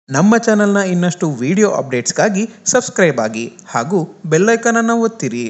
ನಮ್ಮ ಚಾನೆಲ್ನ ಇನ್ನಷ್ಟು ವಿಡಿಯೋ ಅಪ್ಡೇಟ್ಸ್ಗಾಗಿ ಸಬ್ಸ್ಕ್ರೈಬ್ ಆಗಿ ಹಾಗೂ ಬೆಲ್ಲೈಕನನ್ನು ಒತ್ತಿರಿ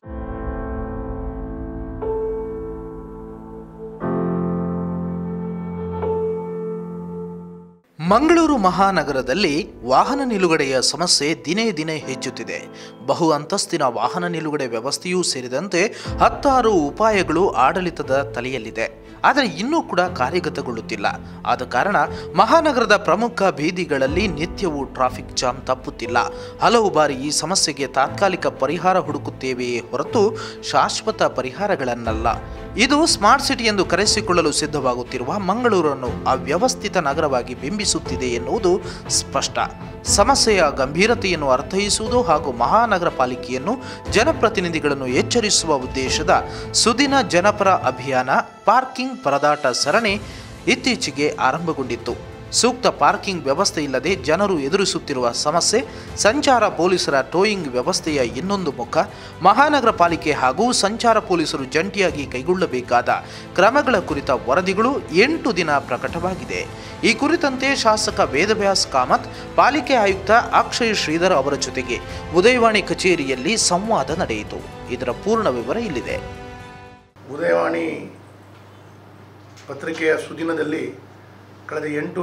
ಮಂಗಳೂರು ಮಹಾನಗರದಲ್ಲಿ ವಾಹನ ನಿಲುಗಡೆಯ ಸಮಸ್ಯೆ ದಿನೇ ದಿನೇ ಹೆಚ್ಚುತ್ತಿದೆ ಬಹು ಅಂತಸ್ತಿನ ವಾಹನ ನಿಲುಗಡೆ ವ್ಯವಸ್ಥೆಯೂ ಸೇರಿದಂತೆ ಹತ್ತಾರು ಉಪಾಯಗಳು ಆಡಳಿತದ ತಲೆಯಲ್ಲಿದೆ ಆದರೆ ಇನ್ನೂ ಕೂಡ ಕಾರ್ಯಗತಗೊಳ್ಳುತ್ತಿಲ್ಲ ಆದ ಕಾರಣ ಮಹಾನಗರದ ಪ್ರಮುಖ ಬೀದಿಗಳಲ್ಲಿ ನಿತ್ಯವೂ ಟ್ರಾಫಿಕ್ ಜಾಮ್ ತಪ್ಪುತ್ತಿಲ್ಲ ಹಲವು ಬಾರಿ ಈ ಸಮಸ್ಯೆಗೆ ತಾತ್ಕಾಲಿಕ ಪರಿಹಾರ ಹುಡುಕುತ್ತೇವೆಯೇ ಹೊರತು ಶಾಶ್ವತ ಪರಿಹಾರಗಳನ್ನಲ್ಲ ಇದು ಸ್ಮಾರ್ಟ್ ಸಿಟಿ ಎಂದು ಕರೆಸಿಕೊಳ್ಳಲು ಸಿದ್ಧವಾಗುತ್ತಿರುವ ಮಂಗಳೂರನ್ನು ಅವ್ಯವಸ್ಥಿತ ನಗರವಾಗಿ ಬಿಂಬಿಸುತ್ತಿದೆ ಎನ್ನುವುದು ಸ್ಪಷ್ಟ ಸಮಸ್ಯೆಯ ಗಂಭೀರತೆಯನ್ನು ಅರ್ಥೈಸುವುದು ಹಾಗೂ ಮಹಾನಗರ ಪಾಲಿಕೆಯನ್ನು ಜನಪ್ರತಿನಿಧಿಗಳನ್ನು ಎಚ್ಚರಿಸುವ ಉದ್ದೇಶದ ಸುದಿನ ಜನಪರ ಅಭಿಯಾನ ಪಾರ್ಕಿಂಗ್ ಪರದಾಟ ಸರಣಿ ಇತ್ತೀಚೆಗೆ ಆರಂಭಗೊಂಡಿತ್ತು ಸೂಕ್ತ ಪಾರ್ಕಿಂಗ್ ವ್ಯವಸ್ಥೆ ಇಲ್ಲದೆ ಜನರು ಎದುರಿಸುತ್ತಿರುವ ಸಮಸ್ಯೆ ಸಂಚಾರ ಪೊಲೀಸರ ಟೋಯಿಂಗ್ ವ್ಯವಸ್ಥೆಯ ಇನ್ನೊಂದು ಮುಖ ಮಹಾನಗರ ಪಾಲಿಕೆ ಹಾಗೂ ಸಂಚಾರ ಪೊಲೀಸರು ಜಂಟಿಯಾಗಿ ಕೈಗೊಳ್ಳಬೇಕಾದ ಕ್ರಮಗಳ ಕುರಿತ ವರದಿಗಳು ಎಂಟು ದಿನ ಪ್ರಕಟವಾಗಿದೆ ಈ ಕುರಿತಂತೆ ಶಾಸಕ ವೇದವ್ಯಾಸ್ ಕಾಮತ್ ಪಾಲಿಕೆ ಆಯುಕ್ತ ಅಕ್ಷಯ್ ಶ್ರೀಧರ್ ಅವರ ಜೊತೆಗೆ ಉದಯವಾಣಿ ಕಚೇರಿಯಲ್ಲಿ ಸಂವಾದ ನಡೆಯಿತು ಇದರ ಪೂರ್ಣ ವಿವರ ಇಲ್ಲಿದೆ ಉದಯವಾಣಿ ಪತ್ರಿಕೆಯ ಸುದಿನದಲ್ಲಿ ಕಳೆದ ಎಂಟು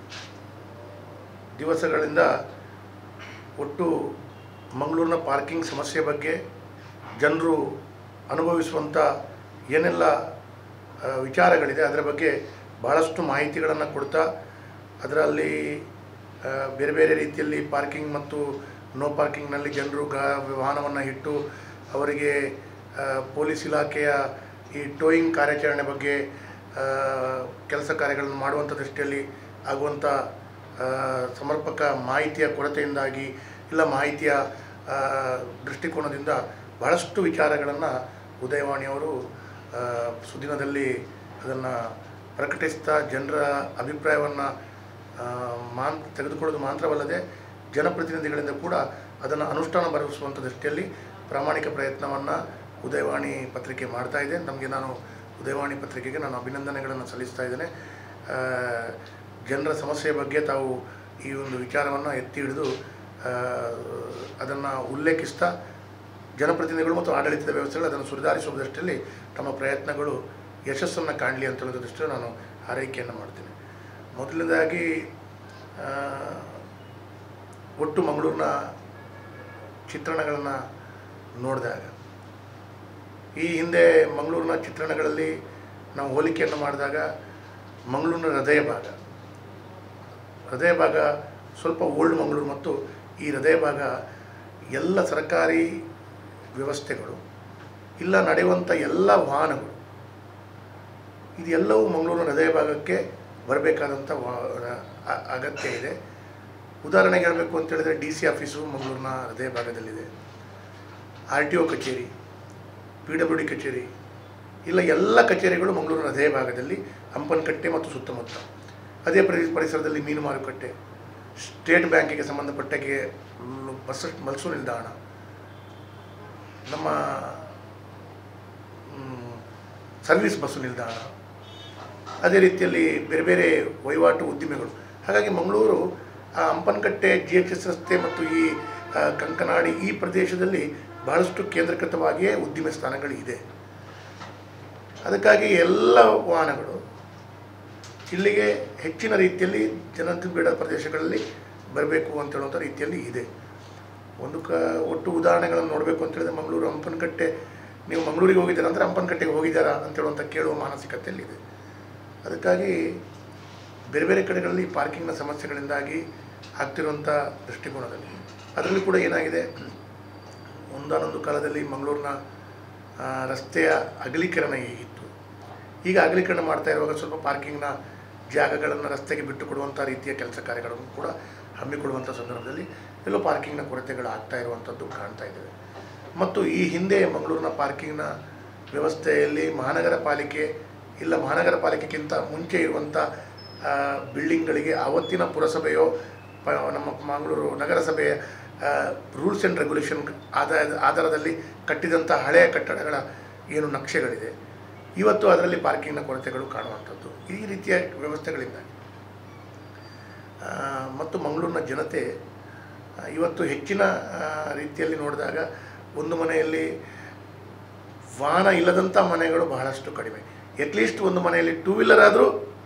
ದಿವಸಗಳಿಂದ ಒಟ್ಟು ಮಂಗಳೂರಿನ ಪಾರ್ಕಿಂಗ್ ಸಮಸ್ಯೆ ಬಗ್ಗೆ ಜನರು ಅನುಭವಿಸುವಂಥ ಏನೆಲ್ಲ ಆ, ವಿಚಾರಗಳಿದೆ ಅದರ ಬಗ್ಗೆ ಬಹಳಷ್ಟು ಮಾಹಿತಿಗಳನ್ನು ಕೊಡ್ತಾ ಅದರಲ್ಲಿ ಆ, ಬೇರೆ ಬೇರೆ ರೀತಿಯಲ್ಲಿ ಪಾರ್ಕಿಂಗ್ ಮತ್ತು ನೋ ಪಾರ್ಕಿಂಗ್ನಲ್ಲಿ ಜನರು ಗ ವಾಹನವನ್ನು ಇಟ್ಟು ಅವರಿಗೆ ಆ, ಪೊಲೀಸ್ ಇಲಾಖೆಯ ಈ ಟೋಯಿಂಗ್ ಕಾರ್ಯಾಚರಣೆ ಬಗ್ಗೆ ಕೆಲಸ ಕಾರ್ಯಗಳನ್ನು ಮಾಡುವಂಥ ದೃಷ್ಟಿಯಲ್ಲಿ ಆಗುವಂಥ ಆ, ಸಮರ್ಪಕ ಮಾಹಿತಿಯ ಕೊರತೆಯಿಂದಾಗಿ ಇಲ್ಲ ಮಾಹಿತಿಯ ಆ, ದೃಷ್ಟಿಕೋನದಿಂದ ಬಹಳಷ್ಟು ವಿಚಾರಗಳನ್ನು ಉದಯವಾಣಿಯವರು ಆ, ಸುದಿನದಲ್ಲಿ ಅದನ್ನು ಪ್ರಕಟಿಸ್ತಾ ಜನರ ಅಭಿಪ್ರಾಯವನ್ನು ಮಾನ್ ತೆಗೆದುಕೊಳ್ಳೋದು ಮಾತ್ರವಲ್ಲದೆ ಜನಪ್ರತಿನಿಧಿಗಳಿಂದ ಕೂಡ ಅದನ್ನು ಅನುಷ್ಠಾನ ಬರೆಸುವಂಥ ದೃಷ್ಟಿಯಲ್ಲಿ ಪ್ರಾಮಾಣಿಕ ಪ್ರಯತ್ನವನ್ನು ಉದಯವಾಣಿ ಪತ್ರಿಕೆ ಮಾಡ್ತಾ ಇದೆ ನಮಗೆ ನಾನು ಉದಯವಾಣಿ ಪತ್ರಿಕೆಗೆ ನಾನು ಅಭಿನಂದನೆಗಳನ್ನು ಸಲ್ಲಿಸ್ತಾ ಇದ್ದೇನೆ ಆ, ಜನರ ಸಮಸ್ಯೆಯ ಬಗ್ಗೆ ತಾವು ಈ ಒಂದು ವಿಚಾರವನ್ನು ಎತ್ತಿ ಹಿಡಿದು ಅದನ್ನು ಉಲ್ಲೇಖಿಸ್ತಾ ಜನಪ್ರತಿನಿಧಿಗಳು ಮತ್ತು ಆಡಳಿತದ ವ್ಯವಸ್ಥೆಗಳು ಅದನ್ನು ಸುಧಾರಿಸುವ ದೃಷ್ಟಿಯಲ್ಲಿ ತಮ್ಮ ಪ್ರಯತ್ನಗಳು ಯಶಸ್ಸನ್ನು ಕಾಣಲಿ ಅಂತ ಹೇಳೋದ್ರ ದೃಷ್ಟಿಯಲ್ಲಿ ನಾನು ಹಾರೈಕೆಯನ್ನು ಮಾಡ್ತೀನಿ ಮೊದಲನೇದಾಗಿ ಆ, ಒಟ್ಟು ಮಂಗಳೂರಿನ ಚಿತ್ರಣಗಳನ್ನು ನೋಡಿದಾಗ ಈ ಹಿಂದೆ ಮಂಗಳೂರಿನ ಚಿತ್ರಣಗಳಲ್ಲಿ ನಾವು ಹೋಲಿಕೆಯನ್ನು ಮಾಡಿದಾಗ ಮಂಗಳೂರಿನ ಹೃದಯ ಭಾಗ ಹೃದಯ ಭಾಗ ಸ್ವಲ್ಪ ಓಲ್ಡ್ ಮಂಗಳೂರು ಮತ್ತು ಈ ಹೃದಯ ಭಾಗ ಎಲ್ಲ ಸರ್ಕಾರಿ ವ್ಯವಸ್ಥೆಗಳು ಇಲ್ಲ ನಡೆಯುವಂಥ ಎಲ್ಲ ವಾಹನಗಳು ಇದೆಲ್ಲವೂ ಮಂಗಳೂರಿನ ಹೃದಯ ಭಾಗಕ್ಕೆ ಬರಬೇಕಾದಂಥ ವಾ- ಅ- ಅಗತ್ಯ ಇದೆ ಉದಾಹರಣೆಗೆ ಹೇಳಬೇಕು ಅಂತ ಹೇಳಿದ್ರೆ ಡಿ ಸಿ ಆಫೀಸು ಮಂಗಳೂರಿನ ಹೃದಯ ಭಾಗದಲ್ಲಿದೆ ಆರ್ ಟಿ ಒ ಕಚೇರಿ ಪಿ ಡಬ್ಲ್ಯೂ ಡಿ ಕಚೇರಿ ಇಲ್ಲ ಎಲ್ಲ ಕಚೇರಿಗಳು ಮಂಗಳೂರಿನ ಹೃದಯ ಭಾಗದಲ್ಲಿ ಹಂಪನಕಟ್ಟೆ ಮತ್ತು ಸುತ್ತಮುತ್ತ ಅದೇ ಪರಿ ಪರಿಸರದಲ್ಲಿ ಮೀನು ಮಾರುಕಟ್ಟೆ ಸ್ಟೇಟ್ ಬ್ಯಾಂಕಿಗೆ ಸಂಬಂಧಪಟ್ಟಾಗೆ ಮ್, ಬಸ್ ಬಸ್ಸು ನಿಲ್ದಾಣ ನಮ್ಮ ಮ್, ಸರ್ವಿಸ್ ಬಸ್ಸು ನಿಲ್ದಾಣ ಅದೇ ರೀತಿಯಲ್ಲಿ ಬೇರೆ ಬೇರೆ ವಹಿವಾಟು ಉದ್ದಿಮೆಗಳು ಹಾಗಾಗಿ ಮಂಗಳೂರು ಆ ಹಂಪನಕಟ್ಟೆ ಜಿ ಎಚ್ ಎಸ್ ರಸ್ತೆ ಮತ್ತು ಈ ಆ, ಕಂಕನಾಡಿ ಈ ಪ್ರದೇಶದಲ್ಲಿ ಬಹಳಷ್ಟು ಕೇಂದ್ರೀಕೃತವಾಗಿಯೇ ಉದ್ದಿಮೆ ಸ್ಥಾನಗಳಿದೆ ಅದಕ್ಕಾಗಿ ಎಲ್ಲ ವಾಹನಗಳು ಇಲ್ಲಿಗೆ ಹೆಚ್ಚಿನ ರೀತಿಯಲ್ಲಿ ಜನನಿಬಿಡ ಪ್ರದೇಶಗಳಲ್ಲಿ ಬರಬೇಕು ಅಂತ ಹೇಳುವಂಥ ರೀತಿಯಲ್ಲಿ ಇದೆ ಒಂದು ಕ ಒಟ್ಟು ಉದಾಹರಣೆಗಳನ್ನು ನೋಡಬೇಕು ಅಂತ ಹೇಳಿದ್ರೆ ಮಂಗಳೂರು ಹಂಪನಕಟ್ಟೆ ನೀವು ಮಂಗಳೂರಿಗೆ ಹೋಗಿದ್ದೀರಾ ಅಂದರೆ ಹಂಪನಕಟ್ಟೆಗೆ ಹೋಗಿದ್ದಾರಾ ಅಂತ ಹೇಳುವಂಥ ಕೇಳುವ ಮಾನಸಿಕತೆಯಲ್ಲಿದೆ ಅದಕ್ಕಾಗಿ ಬೇರೆ ಬೇರೆ ಕಡೆಗಳಲ್ಲಿ ಪಾರ್ಕಿಂಗ್ನ ಸಮಸ್ಯೆಗಳಿಂದಾಗಿ ಆಗ್ತಿರುವಂಥ ದೃಷ್ಟಿಕೋನದಲ್ಲಿ ಅದರಲ್ಲಿ ಕೂಡ ಏನಾಗಿದೆ ಒಂದಾನೊಂದು ಕಾಲದಲ್ಲಿ ಮಂಗಳೂರಿನ ಆ, ರಸ್ತೆಯ ಅಗಲೀಕರಣ ಇತ್ತು ಈಗ ಅಗಲೀಕರಣ ಮಾಡ್ತಾ ಇರುವಾಗ ಸ್ವಲ್ಪ ಪಾರ್ಕಿಂಗ್ನ ಜಾಗಗಳನ್ನು ರಸ್ತೆಗೆ ಬಿಟ್ಟು ಕೊಡುವಂಥ ರೀತಿಯ ಕೆಲಸ ಕಾರ್ಯಗಳನ್ನು ಕೂಡ ಹಮ್ಮಿಕೊಳ್ಳುವಂಥ ಸಂದರ್ಭದಲ್ಲಿ ಎಲ್ಲೋ ಪಾರ್ಕಿಂಗ್ನ ಕೊರತೆಗಳು ಆಗ್ತಾ ಇರುವಂಥದ್ದು ಕಾಣ್ತಾ ಇದ್ದೇವೆ ಮತ್ತು ಈ ಹಿಂದೆ ಮಂಗಳೂರಿನ ಪಾರ್ಕಿಂಗ್ನ ವ್ಯವಸ್ಥೆಯಲ್ಲಿ ಮಹಾನಗರ ಪಾಲಿಕೆ ಇಲ್ಲ ಮಹಾನಗರ ಪಾಲಿಕೆಗಿಂತ ಮುಂಚೆ ಇರುವಂಥ ಆ, ಬಿಲ್ಡಿಂಗ್ಗಳಿಗೆ ಆವತ್ತಿನ ಪುರಸಭೆಯೋ ಪ ನಮ್ಮ ಮಂಗಳೂರು ನಗರಸಭೆಯ ರೂಲ್ಸ್ ಆ್ಯಂಡ್ ರೆಗ್ಯುಲೇಷನ್ ಆಧಾರದ ಆಧಾರದಲ್ಲಿ ಕಟ್ಟಿದಂಥ ಹಳೆಯ ಕಟ್ಟಡಗಳ ಏನು ನಕ್ಷೆಗಳಿದೆ ಇವತ್ತು ಅದರಲ್ಲಿ ಪಾರ್ಕಿಂಗ್ನ ಕೊರತೆಗಳು ಕಾಣುವಂಥದ್ದು ಈ ರೀತಿಯ ವ್ಯವಸ್ಥೆಗಳಿಂದಾಗಿ ಆ, ಮತ್ತು ಮಂಗಳೂರಿನ ಜನತೆ ಆ, ಇವತ್ತು ಹೆಚ್ಚಿನ ಆ, ರೀತಿಯಲ್ಲಿ ನೋಡಿದಾಗ ಒಂದು ಮನೆಯಲ್ಲಿ ವಾಹನ ಇಲ್ಲದಂಥ ಮನೆಗಳು ಬಹಳಷ್ಟು ಕಡಿಮೆ ಅಟ್ಲೀಸ್ಟ್ ಒಂದು ಮನೆಯಲ್ಲಿ ಟೂ ವೀಲರ್ ಆದರೂ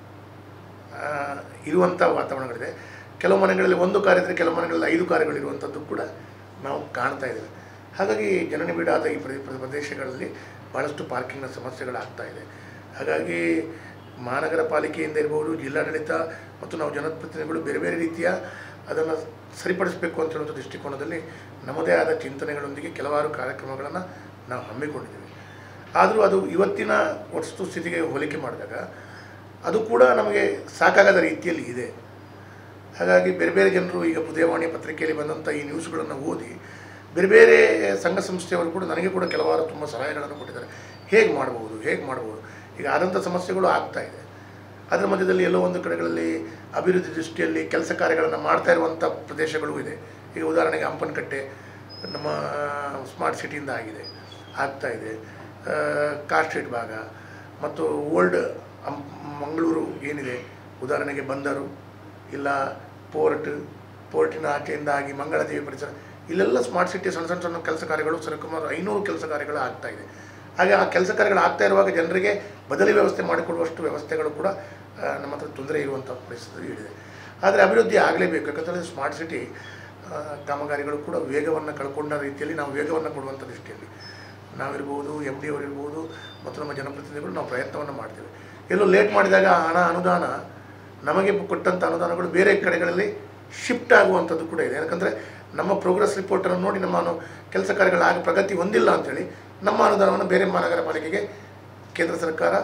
ಇರುವಂಥ ವಾತಾವರಣಗಳಿದೆ ಕೆಲವು ಮನೆಗಳಲ್ಲಿ ಒಂದು ಕಾರ್ ಇದ್ದರೆ ಕೆಲವು ಮನೆಗಳಲ್ಲಿ ಐದು ಕಾರುಗಳು ಇರುವಂಥದ್ದು ಕೂಡ ನಾವು ಕಾಣ್ತಾ ಇದ್ದೇವೆ ಹಾಗಾಗಿ ಜನನಿಬಿಡಾದ ಈ ಪ್ರದೇ ಪ್ರದೇ- ಪ್ರದೇಶಗಳಲ್ಲಿ ಭಾಳಷ್ಟು ಪಾರ್ಕಿಂಗ್ನ ಸಮಸ್ಯೆಗಳಾಗ್ತಾ ಇದೆ ಹಾಗಾಗಿ ಮಹಾನಗರ ಪಾಲಿಕೆಯಿಂದ ಇರ್ಬೋದು ಜಿಲ್ಲಾಡಳಿತ ಮತ್ತು ನಾವು ಜನಪ್ರತಿನಿಧಿಗಳು ಬೇರೆ ಬೇರೆ ರೀತಿಯ ಅದನ್ನು ಸರಿಪಡಿಸಬೇಕು ಅಂತ ಹೇಳುವಂಥ ದೃಷ್ಟಿಕೋನದಲ್ಲಿ ನಮ್ಮದೇ ಆದ ಚಿಂತನೆಗಳೊಂದಿಗೆ ಕೆಲವಾರು ಕಾರ್ಯಕ್ರಮಗಳನ್ನು ನಾವು ಹಮ್ಮಿಕೊಂಡಿದ್ದೇವೆ ಆದರೂ ಅದು ಇವತ್ತಿನ ವಸ್ತು ಸ್ಥಿತಿಗೆ ಹೋಲಿಕೆ ಮಾಡಿದಾಗ ಅದು ಕೂಡ ನಮಗೆ ಸಾಕಾಗದ ರೀತಿಯಲ್ಲಿ ಇದೆ ಹಾಗಾಗಿ ಬೇರೆ ಬೇರೆ ಜನರು ಈಗ ಉದಯವಾಣಿ ಪತ್ರಿಕೆಯಲ್ಲಿ ಬಂದಂಥ ಈ ನ್ಯೂಸ್ಗಳನ್ನು ಓದಿ ಬೇರೆ ಬೇರೆ ಸಂಘ ಸಂಸ್ಥೆಯವರು ಕೂಡ ನನಗೆ ಕೂಡ ಕೆಲವಾರು ತುಂಬ ಸಲಹೆಗಳನ್ನು ಕೊಟ್ಟಿದ್ದಾರೆ ಹೇಗೆ ಮಾಡ್ಬೋದು ಹೇಗೆ ಮಾಡ್ಬೋದು ಈಗ ಆದಂಥ ಸಮಸ್ಯೆಗಳು ಆಗ್ತಾ ಇದೆ ಅದರ ಮಧ್ಯದಲ್ಲಿ ಎಲ್ಲೋ ಒಂದು ಕಡೆಗಳಲ್ಲಿ ಅಭಿವೃದ್ಧಿ ದೃಷ್ಟಿಯಲ್ಲಿ ಕೆಲಸ ಕಾರ್ಯಗಳನ್ನು ಮಾಡ್ತಾ ಇರುವಂಥ ಪ್ರದೇಶಗಳು ಇದೆ ಈಗ ಉದಾಹರಣೆಗೆ ಹಂಪನಕಟ್ಟೆ ನಮ್ಮ ಸ್ಮಾರ್ಟ್ ಸಿಟಿಯಿಂದ ಆಗಿದೆ ಆಗ್ತಾ ಇದೆ ಆ, ಕಾರ್ ಸ್ಟ್ರೀಟ್ ಭಾಗ ಮತ್ತು ಓಲ್ಡ್ ಅಂ ಮಂಗಳೂರು ಏನಿದೆ ಉದಾಹರಣೆಗೆ ಬಂದರು ಇಲ್ಲ ಪೋರ್ಟ್ ಪೋರ್ಟಿನ ಆಚೆಯಿಂದ ಆಗಿ ಮಂಗಳದೇವಿ ಪರಿಸರ ಇಲ್ಲೆಲ್ಲ ಸ್ಮಾರ್ಟ್ ಸಿಟಿ ಸಣ್ಣ ಸಣ್ಣ ಸಣ್ಣ ಕೆಲಸ ಕಾರ್ಯಗಳು ಸರಿಸುಮಾರು ಐನೂರು ಕೆಲಸ ಕಾರ್ಯಗಳು ಆಗ್ತಾ ಇದೆ ಹಾಗೆ ಆ ಕೆಲಸ ಕಾರ್ಯಗಳು ಆಗ್ತಾ ಇರುವಾಗ ಜನರಿಗೆ ಬದಲಿ ವ್ಯವಸ್ಥೆ ಮಾಡಿಕೊಡುವಷ್ಟು ವ್ಯವಸ್ಥೆಗಳು ಕೂಡ ಆ, ನಮ್ಮ ಹತ್ರ ತೊಂದರೆ ಇರುವಂಥ ಪರಿಸ್ಥಿತಿ ಇದೆ ಆದರೆ ಅಭಿವೃದ್ಧಿ ಆಗಲೇಬೇಕು ಯಾಕಂತಂದರೆ ಸ್ಮಾರ್ಟ್ ಸಿಟಿ ಆ, ಕಾಮಗಾರಿಗಳು ಕೂಡ ವೇಗವನ್ನು ಕಳ್ಕೊಂಡ ರೀತಿಯಲ್ಲಿ ನಾವು ವೇಗವನ್ನು ಕೊಡುವಂಥ ದೃಷ್ಟಿಯಲ್ಲಿ ನಾವಿರ್ಬೋದು ಎಮ್ ಡಿ ಅವರಿರ್ಬೋದು ಮತ್ತು ನಮ್ಮ ಜನಪ್ರತಿನಿಧಿಗಳು ನಾವು ಪ್ರಯತ್ನವನ್ನು ಮಾಡ್ತೇವೆ ಎಲ್ಲೋ ಲೇಟ್ ಮಾಡಿದಾಗ ಆ ಹಣ ಅನುದಾನ ನಮಗೆ ಕೊಟ್ಟಂಥ ಅನುದಾನಗಳು ಬೇರೆ ಕಡೆಗಳಲ್ಲಿ ಶಿಫ್ಟ್ ಆಗುವಂಥದ್ದು ಕೂಡ ಇದೆ ಯಾಕಂದರೆ ನಮ್ಮ ಪ್ರೋಗ್ರೆಸ್ ರಿಪೋರ್ಟನ್ನು ನೋಡಿ ನಮ್ಮ ಅನು- ಕೆಲಸ ಕಾರ್ಯಗಳಾಗ ಪ್ರಗತಿ ಹೊಂದಿಲ್ಲ ಅಂಥೇಳಿ ನಮ್ಮ ಅನುದಾನವನ್ನು ಬೇರೆ ಮಹಾನಗರ ಪಾಲಿಕೆಗೆ ಕೇಂದ್ರ ಸರ್ಕಾರ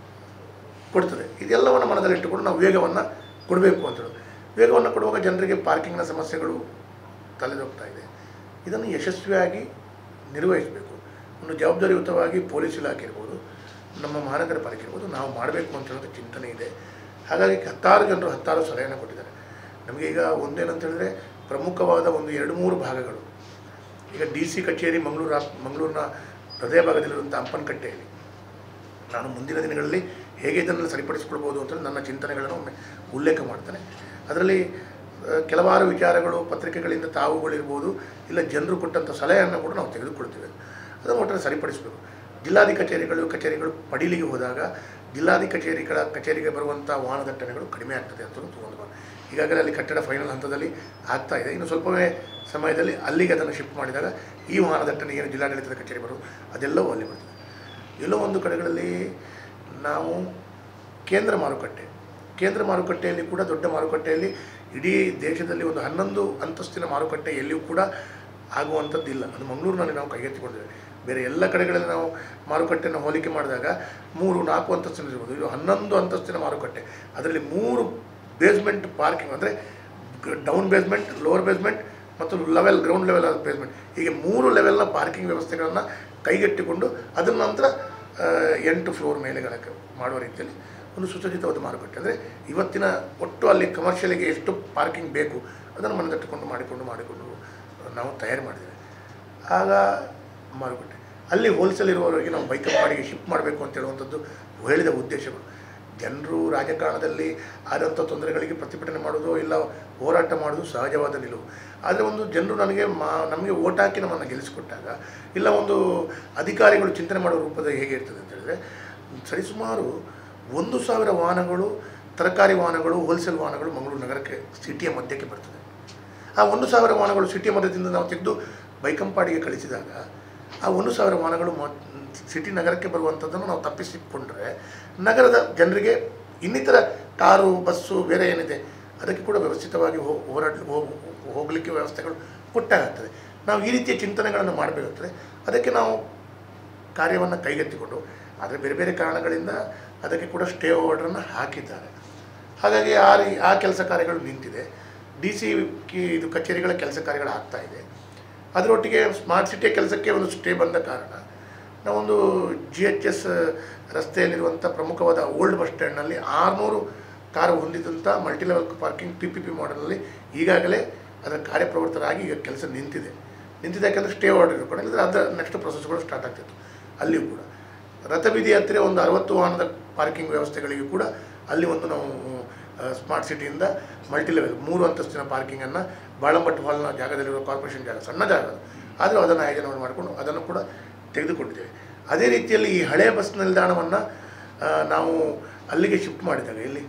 ಕೊಡ್ತದೆ ಇದೆಲ್ಲವನ್ನು ಮನದಲ್ಲಿಟ್ಟುಕೊಂಡು ನಾವು ವೇಗವನ್ನು ಕೊಡಬೇಕು ಅಂತೇಳಿ ವೇಗವನ್ನು ಕೊಡುವಾಗ ಜನರಿಗೆ ಪಾರ್ಕಿಂಗ್ನ ಸಮಸ್ಯೆಗಳು ತಲೆದೋಗ್ತಾ ಇದೆ ಇದನ್ನು ಯಶಸ್ವಿಯಾಗಿ ನಿರ್ವಹಿಸಬೇಕು ಒಂದು ಜವಾಬ್ದಾರಿಯುತವಾಗಿ ಪೊಲೀಸ್ ಇಲಾಖೆ ಇರ್ಬೋದು ನಮ್ಮ ಮಹಾನಗರ ಪಾಲಿಕೆ ಇರ್ಬೋದು ನಾವು ಮಾಡಬೇಕು ಅಂತ ಹೇಳೋದು ಚಿಂತನೆ ಇದೆ ಹಾಗಾಗಿ ಹತ್ತಾರು ಜನರು ಹತ್ತಾರು ಸಲಹೆಯನ್ನು ಕೊಟ್ಟಿದ್ದಾರೆ ನಮಗೆ ಈಗ ಒಂದೇನಂತ ಹೇಳಿದ್ರೆ ಪ್ರಮುಖವಾದ ಒಂದು ಎರಡು ಮೂರು ಭಾಗಗಳು ಈಗ ಡಿ ಸಿ ಕಚೇರಿ ಮಂಗಳೂರು ಆ- ಮಂಗಳೂರಿನ ಹೃದಯ ಭಾಗದಲ್ಲಿರುವಂಥ ಹಂಪನಕಟ್ಟೆಯಲ್ಲಿ ನಾನು ಮುಂದಿನ ದಿನಗಳಲ್ಲಿ ಹೇಗೆ ಇದನ್ನು ಸರಿಪಡಿಸಿಕೊಳ್ಬೋದು ಅಂತೇಳಿ ನನ್ನ ಚಿಂತನೆಗಳನ್ನು ಒಮ್ಮೆ ಉಲ್ಲೇಖ ಮಾಡ್ತೇನೆ ಅದರಲ್ಲಿ ಆ, ಕೆಲವಾರು ವಿಚಾರಗಳು ಪತ್ರಿಕೆಗಳಿಂದ ತಾವುಗಳಿರ್ಬೋದು ಇಲ್ಲ ಜನರು ಕೊಟ್ಟಂಥ ಸಲಹೆಯನ್ನು ಕೂಡ ನಾವು ತೆಗೆದುಕೊಳ್ತೇವೆ ಅದನ್ನು ಒಟ್ಟರೆ ಸರಿಪಡಿಸಬೇಕು ಜಿಲ್ಲಾಧಿ ಕಚೇರಿಗಳು ಕಚೇರಿಗಳು ಪಡೀಲಿಗೆ ಹೋದಾಗ ಜಿಲ್ಲಾಧಿ ಕಚೇರಿಗಳ ಕಚೇರಿಗೆ ಬರುವಂಥ ವಾಹನ ದಟ್ಟಣೆಗಳು ಕಡಿಮೆ ಆಗ್ತದೆ ಅಂತ ತಗೊಂಡು ಬಾ ಈಗಾಗಲೇ ಅಲ್ಲಿ ಕಟ್ಟಡ ಫೈನಲ್ ಹಂತದಲ್ಲಿ ಆಗ್ತಾ ಇದೆ ಇನ್ನು ಸ್ವಲ್ಪವೇ ಸಮಯದಲ್ಲಿ ಅಲ್ಲಿಗೆ ಅದನ್ನು ಶಿಫ್ಟ್ ಮಾಡಿದಾಗ ಈ ವಾಹನ ದಟ್ಟಣೆ ಏನು ಜಿಲ್ಲಾಡಳಿತದ ಕಚೇರಿ ಬರೋದು ಅದೆಲ್ಲವೂ ಅಲ್ಲಿ ಬರ್ತದೆ ಎಲ್ಲೋ ಒಂದು ಕಡೆಗಳಲ್ಲಿ ನಾವು ಕೇಂದ್ರ ಮಾರುಕಟ್ಟೆ ಕೇಂದ್ರ ಮಾರುಕಟ್ಟೆಯಲ್ಲಿ ಕೂಡ ದೊಡ್ಡ ಮಾರುಕಟ್ಟೆಯಲ್ಲಿ ಇಡೀ ದೇಶದಲ್ಲಿ ಒಂದು ಹನ್ನೊಂದು ಅಂತಸ್ತಿನ ಮಾರುಕಟ್ಟೆ ಎಲ್ಲಿಯೂ ಕೂಡ ಆಗುವಂಥದ್ದಿಲ್ಲ ಅದು ಮಂಗಳೂರಿನಲ್ಲಿ ನಾವು ಕೈಗೆತ್ತಿಕೊಂಡಿದ್ದೇವೆ ಬೇರೆ ಎಲ್ಲ ಕಡೆಗಳಲ್ಲಿ ನಾವು ಮಾರುಕಟ್ಟೆಯನ್ನು ಹೋಲಿಕೆ ಮಾಡಿದಾಗ ಮೂರು ನಾಲ್ಕು ಅಂತಸ್ತಿನ ಇರ್ಬೋದು ಇದು ಹನ್ನೊಂದು ಅಂತಸ್ತಿನ ಮಾರುಕಟ್ಟೆ ಅದರಲ್ಲಿ ಮೂರು ಬೇಸ್ಮೆಂಟ್ ಪಾರ್ಕಿಂಗ್ ಅಂದರೆ ಡೌನ್ ಬೇಸ್ಮೆಂಟ್ ಲೋವರ್ ಬೇಸ್ಮೆಂಟ್ ಮತ್ತು ಲೆವೆಲ್ ಗ್ರೌಂಡ್ ಲೆವೆಲ್ ಆದ ಬೇಸ್ಮೆಂಟ್ ಹೀಗೆ ಮೂರು ಲೆವೆಲ್ನ ಪಾರ್ಕಿಂಗ್ ವ್ಯವಸ್ಥೆಗಳನ್ನು ಕೈಗೆಟ್ಟಿಕೊಂಡು ಅದರ ನಂತರ ಆ, ಎಂಟು ಫ್ಲೋರ್ ಮೇಲೆಗಳಕ್ಕೆ ಮಾಡುವ ರೀತಿಯಲ್ಲಿ ಒಂದು ಸುಸಜ್ಜಿತವಾದ ಮಾರುಕಟ್ಟೆ ಅಂದರೆ ಇವತ್ತಿನ ಒಟ್ಟು ಅಲ್ಲಿ ಕಮರ್ಷಿಯಲಿಗೆ ಎಷ್ಟು ಪಾರ್ಕಿಂಗ್ ಬೇಕು ಅದನ್ನು ಮನದಟ್ಟುಕೊಂಡು ಮಾಡಿಕೊಂಡು ಮಾಡಿಕೊಂಡು ನಾವು ತಯಾರು ಮಾಡಿದ್ದೇವೆ ಆಗ ಮಾರುಕಟ್ಟೆ ಅಲ್ಲಿ ಹೋಲ್ಸೇಲ್ ಇರುವವರಿಗೆ ನಾವು ಬೈಕ್ ಬಾಡಿಗೆ ಶಿಫ್ಟ್ ಮಾಡಬೇಕು ಅಂತ ಹೇಳುವಂಥದ್ದು ಹೇಳಿದ ಉದ್ದೇಶಗಳು ಜನರು ರಾಜಕಾರಣದಲ್ಲಿ ಆದಂಥ ತೊಂದರೆಗಳಿಗೆ ಪ್ರತಿಭಟನೆ ಮಾಡೋದು ಇಲ್ಲ ಹೋರಾಟ ಮಾಡೋದು ಸಹಜವಾದ ನಿಲುವು ಆದರೆ ಒಂದು ಜನರು ನನಗೆ ಮಾ ನಮಗೆ ಓಟ್ ಹಾಕಿ ನಮ್ಮನ್ನು ಗೆಲ್ಲಿಸಿಕೊಟ್ಟಾಗ ಇಲ್ಲ ಒಂದು ಅಧಿಕಾರಿಗಳು ಚಿಂತನೆ ಮಾಡೋ ರೂಪದ ಹೇಗೆ ಇರ್ತದೆ ಅಂತ ಹೇಳಿದ್ರೆ ಸರಿಸುಮಾರು ಒಂದು ಸಾವಿರ ವಾಹನಗಳು ತರಕಾರಿ ವಾಹನಗಳು ಹೋಲ್ಸೇಲ್ ವಾಹನಗಳು ಮಂಗಳೂರು ನಗರಕ್ಕೆ ಸಿಟಿಯ ಮಧ್ಯಕ್ಕೆ ಬರ್ತದೆ ಆ ಒಂದು ಸಾವಿರ ವಾಹನಗಳು ಸಿಟಿಯ ಮಧ್ಯದಿಂದ ನಾವು ತೆಗೆದು ಬೈಕಂಪಾಡಿಗೆ ಕಳಿಸಿದಾಗ ಆ ಒಂದು ಸಾವಿರ ವಾಹನಗಳು ಮ ಸಿಟಿ ನಗರಕ್ಕೆ ಬರುವಂಥದ್ದನ್ನು ನಾವು ತಪ್ಪಿಸಿಕೊಂಡ್ರೆ ನಗರದ ಜನರಿಗೆ ಇನ್ನಿತರ ಕಾರು ಬಸ್ಸು ಬೇರೆ ಏನಿದೆ ಅದಕ್ಕೆ ಕೂಡ ವ್ಯವಸ್ಥಿತವಾಗಿ ಹೋ ಹೋರಾಟ ಹೋಗಲಿಕ್ಕೆ ವ್ಯವಸ್ಥೆಗಳು ಕೊಟ್ಟಾಗ್ತದೆ ನಾವು ಈ ರೀತಿಯ ಚಿಂತನೆಗಳನ್ನು ಮಾಡಬೇಕಾಗ್ತದೆ ಅದಕ್ಕೆ ನಾವು ಕಾರ್ಯವನ್ನು ಕೈಗೆತ್ತಿಕೊಂಡು ಆದರೆ ಬೇರೆ ಬೇರೆ ಕಾರಣಗಳಿಂದ ಅದಕ್ಕೆ ಕೂಡ ಸ್ಟೇ ಆರ್ಡ್ರನ್ನು ಹಾಕಿದ್ದಾರೆ ಹಾಗಾಗಿ ಆ ರೀ ಆ ಕೆಲಸ ಕಾರ್ಯಗಳು ನಿಂತಿದೆ ಡಿ ಸಿ ಇದು ಕಚೇರಿಗಳ ಕೆಲಸ ಕಾರ್ಯಗಳು ಆಗ್ತಾ ಇದೆ ಅದರೊಟ್ಟಿಗೆ ಸ್ಮಾರ್ಟ್ ಸಿಟಿಯ ಕೆಲಸಕ್ಕೆ ಒಂದು ಸ್ಟೇ ಬಂದ ಕಾರಣ ನಾವೊಂದು ಜಿ ಎಚ್ ಎಸ್ ರಸ್ತೆಯಲ್ಲಿರುವಂಥ ಪ್ರಮುಖವಾದ ಓಲ್ಡ್ ಬಸ್ ಸ್ಟ್ಯಾಂಡ್ನಲ್ಲಿ ಆರುನೂರು ಕಾರು ಹೊಂದಿದಂಥ multi level parking P P P ಮಾಡಲಲ್ಲಿ ಈಗಾಗಲೇ ಅದರ ಕಾರ್ಯಪ್ರವೃತ್ತರಾಗಿ ಈಗ ಕೆಲಸ ನಿಂತಿದೆ ನಿಂತಿದೆ ಯಾಕಂದರೆ ಸ್ಟೇ ಆರ್ಡರ್ ಇರ್ಕೊಂಡು ಇಲ್ಲದ್ರೆ ಅದರ ನೆಕ್ಸ್ಟ್ ಪ್ರೊಸೆಸ್ಗಳು ಸ್ಟಾರ್ಟ್ ಆಗ್ತಿತ್ತು ಅಲ್ಲಿಯೂ ಕೂಡ ರಥಬೀದಿ ಹತ್ತಿರ ಒಂದು ಅರವತ್ತು ವಾಹನದ ಪಾರ್ಕಿಂಗ್ ವ್ಯವಸ್ಥೆಗಳಿಗೂ ಕೂಡ ಅಲ್ಲಿ ಒಂದು ನಾವು ಸ್ಮಾರ್ಟ್ ಸಿಟಿಯಿಂದ ಮಲ್ಟಿ ಲೆವೆಲ್ ಮೂರು ಅಂತಸ್ತಿನ ಪಾರ್ಕಿಂಗನ್ನು ಬಾಳಂಬಟ್ಟು ಹಾಲ್ನ ಜಾಗದಲ್ಲಿರುವ ಕಾರ್ಪೊರೇಷನ್ ಜಾಗ ಸಣ್ಣ ಜಾಗ ಅದು ಆದರೂ ಅದನ್ನು ಆಯೋಜನೆ ಮಾಡಿಕೊಂಡು ಅದನ್ನು ಕೂಡ ತೆಗೆದುಕೊಂಡಿದ್ದೇವೆ ಅದೇ ರೀತಿಯಲ್ಲಿ ಈ ಹಳೆಯ ಬಸ್ ನಿಲ್ದಾಣವನ್ನು ನಾವು ಅಲ್ಲಿಗೆ ಶಿಫ್ಟ್ ಮಾಡಿದಾಗ ಇಲ್ಲಿ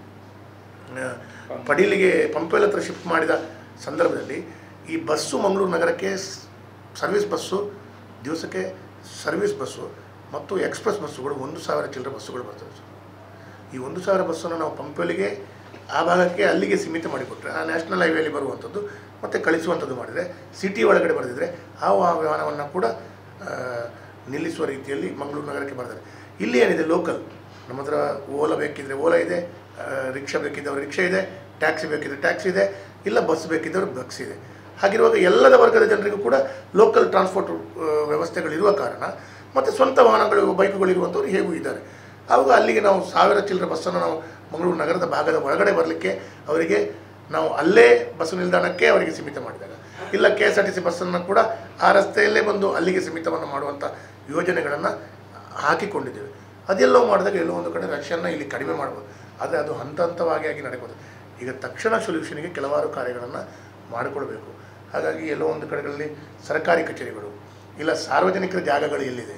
ಆ, ಪಡೀಲಿಗೆ ಪಂಪೆಲ್ ಹತ್ರ ಶಿಫ್ಟ್ ಮಾಡಿದ ಸಂದರ್ಭದಲ್ಲಿ ಈ ಬಸ್ಸು ಮಂಗಳೂರು ನಗರಕ್ಕೆ ಸ್- ಸರ್ವಿಸ್ ಬಸ್ಸು ದಿವಸಕ್ಕೆ ಸರ್ವಿಸ್ ಬಸ್ಸು ಮತ್ತು ಎಕ್ಸ್ಪ್ರೆಸ್ ಬಸ್ಸುಗಳು ಒಂದು ಸಾವಿರ ಚಿಲ್ಲರೆ ಬಸ್ಸುಗಳು ಬರ್ತವೆ ಸರ್ ಈ ಒಂದು ಸಾವಿರ ಬಸ್ಸನ್ನು ನಾವು ಪಂಪೆಲಿಗೆ ಆ ಭಾಗಕ್ಕೆ ಅಲ್ಲಿಗೆ ಸೀಮಿತ ಮಾಡಿಕೊಟ್ರೆ ಆ ನ್ಯಾಷನಲ್ ಹೈವೇಲಿ ಬರುವಂಥದ್ದು ಮತ್ತು ಕಳಿಸುವಂಥದ್ದು ಮಾಡಿದರೆ ಸಿಟಿ ಒಳಗಡೆ ಬರೆದಿದ್ರೆ ಆ ವಾಹನವನ್ನು ಕೂಡ ಆ, ನಿಲ್ಲಿಸುವ ರೀತಿಯಲ್ಲಿ ಮಂಗಳೂರು ನಗರಕ್ಕೆ ಬರ್ತಾರೆ ಇಲ್ಲಿ ಏನಿದೆ ಲೋಕಲ್ ನಮ್ಮ ಹತ್ರ ಓಲಾ ಬೇಕಿದ್ರೆ ಓಲಾ ಇದೆ ಆ, ರಿಕ್ಷಾ ಬೇಕಿದ್ದವ್ರು ರಿಕ್ಷಾ ಇದೆ ಟ್ಯಾಕ್ಸಿ ಬೇಕಿದ್ರೆ ಟ್ಯಾಕ್ಸಿ ಇದೆ ಇಲ್ಲ ಬಸ್ ಬೇಕಿದ್ದವ್ರು ಬಸ್ ಇದೆ ಹಾಗಿರುವಾಗ ಎಲ್ಲದ ವರ್ಗದ ಜನರಿಗೂ ಕೂಡ ಲೋಕಲ್ ಟ್ರಾನ್ಸ್ಪೋರ್ಟ್ ವ್ಯವಸ್ಥೆಗಳಿರುವ ಕಾರಣ ಮತ್ತು ಸ್ವಂತ ವಾಹನಗಳು ಬೈಕುಗಳಿರುವಂಥವ್ರು ಹೇಗೂ ಇದ್ದಾರೆ ಆವಾಗ ಅಲ್ಲಿಗೆ ನಾವು ಸಾವಿರ ಚಿಲ್ಲರೆ ಬಸ್ಸನ್ನು ನಾವು ಮಂಗಳೂರು ನಗರದ ಭಾಗದ ಒಳಗಡೆ ಬರಲಿಕ್ಕೆ ಅವರಿಗೆ ನಾವು ಅಲ್ಲೇ ಬಸ್ ನಿಲ್ದಾಣಕ್ಕೆ ಅವರಿಗೆ ಸೀಮಿತ ಮಾಡಿದಾಗ ಇಲ್ಲ K S R T C ಬಸ್ಸನ್ನು ಕೂಡ ಆ ರಸ್ತೆಯಲ್ಲೇ ಬಂದು ಅಲ್ಲಿಗೆ ಸೀಮಿತವನ್ನು ಮಾಡುವಂಥ ಯೋಜನೆಗಳನ್ನು ಹಾಕಿಕೊಂಡಿದ್ದೇವೆ ಅದೆಲ್ಲೋ ಮಾಡಿದಾಗ ಎಲ್ಲೋ ಒಂದು ಕಡೆ ರಕ್ಷನ್ನು ಇಲ್ಲಿ ಕಡಿಮೆ ಮಾಡ್ಬೋದು ಆದರೆ ಅದು ಹಂತ ಹಂತವಾಗಿ ಆಗಿ ನಡೆಬೋದು ಈಗ ತಕ್ಷಣ ಸೊಲ್ಯೂಷನ್ಗೆ ಕೆಲವಾರು ಕಾರ್ಯಗಳನ್ನು ಮಾಡಿಕೊಳ್ಬೇಕು ಹಾಗಾಗಿ ಎಲ್ಲೋ ಒಂದು ಕಡೆಗಳಲ್ಲಿ ಸರ್ಕಾರಿ ಕಚೇರಿಗಳು ಇಲ್ಲ ಸಾರ್ವಜನಿಕರ ಜಾಗಗಳು ಎಲ್ಲಿದೆ